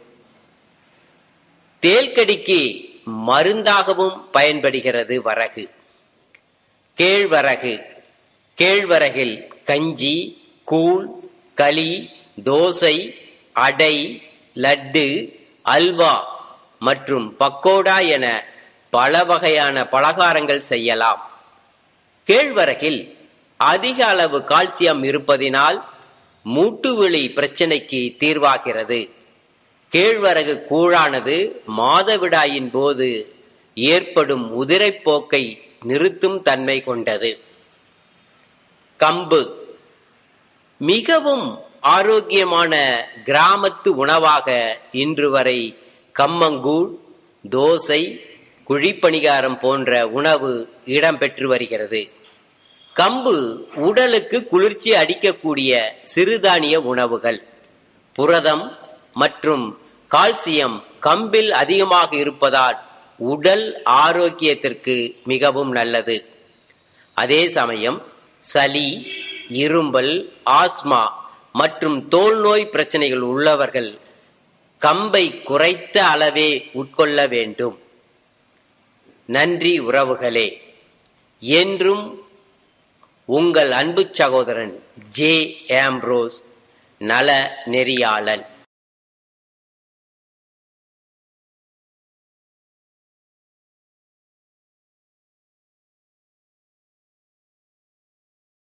தேல்கடிக்கு மருந்தாகவும் பயன்படுகிறது வரகு கேழ்வரகு கேழ்வரகில் கஞ்சி கூழ் களி தோசை அடை லட்டு அல்வா மற்றும் பக்கோடா என பல வகையான பலகாரங்கள் செய்யலாம் கேழ்வரகில் அதிக அளவு கால்சியம் இருப்பதினால் மூட்டுவலி பிரச்சனைக்கு தீர்வாகிறது கேழ்வரகு கூழானது மாதவிடாயின் போது ஏற்படும் உதிரைப்போக்கை நிறுத்தும் தன்மை கொண்டது கம்பு மிகவும் ஆரோக்கியமான கிராமத்து உணவாக இன்று வரை கம்மங்கூழ் தோசை குழிப்பணிகாரம் போன்ற உணவு இடம்பெற்று வருகிறது கம்பு உடலுக்கு குளிர்ச்சி அடிக்கக்கூடிய சிறுதானிய உணவுகள் புரதம் மற்றும் கால்சியம் கம்பில் அதிகமாக இருப்பதால் உடல் ஆரோக்கியத்திற்கு மிகவும் நல்லது அதே சமயம் சளி இரும்பல் ஆஸ்மா மற்றும் தோல் நோய் பிரச்சனைகள் உள்ளவர்கள் கம்பை குறைத்த அளவே உட்கொள்ள வேண்டும் நன்றி உறவுகளே என்றும் உங்கள் அன்பு சகோதரன் ஜே ஆம்ப்ரோஸ் நல நெறியாளன்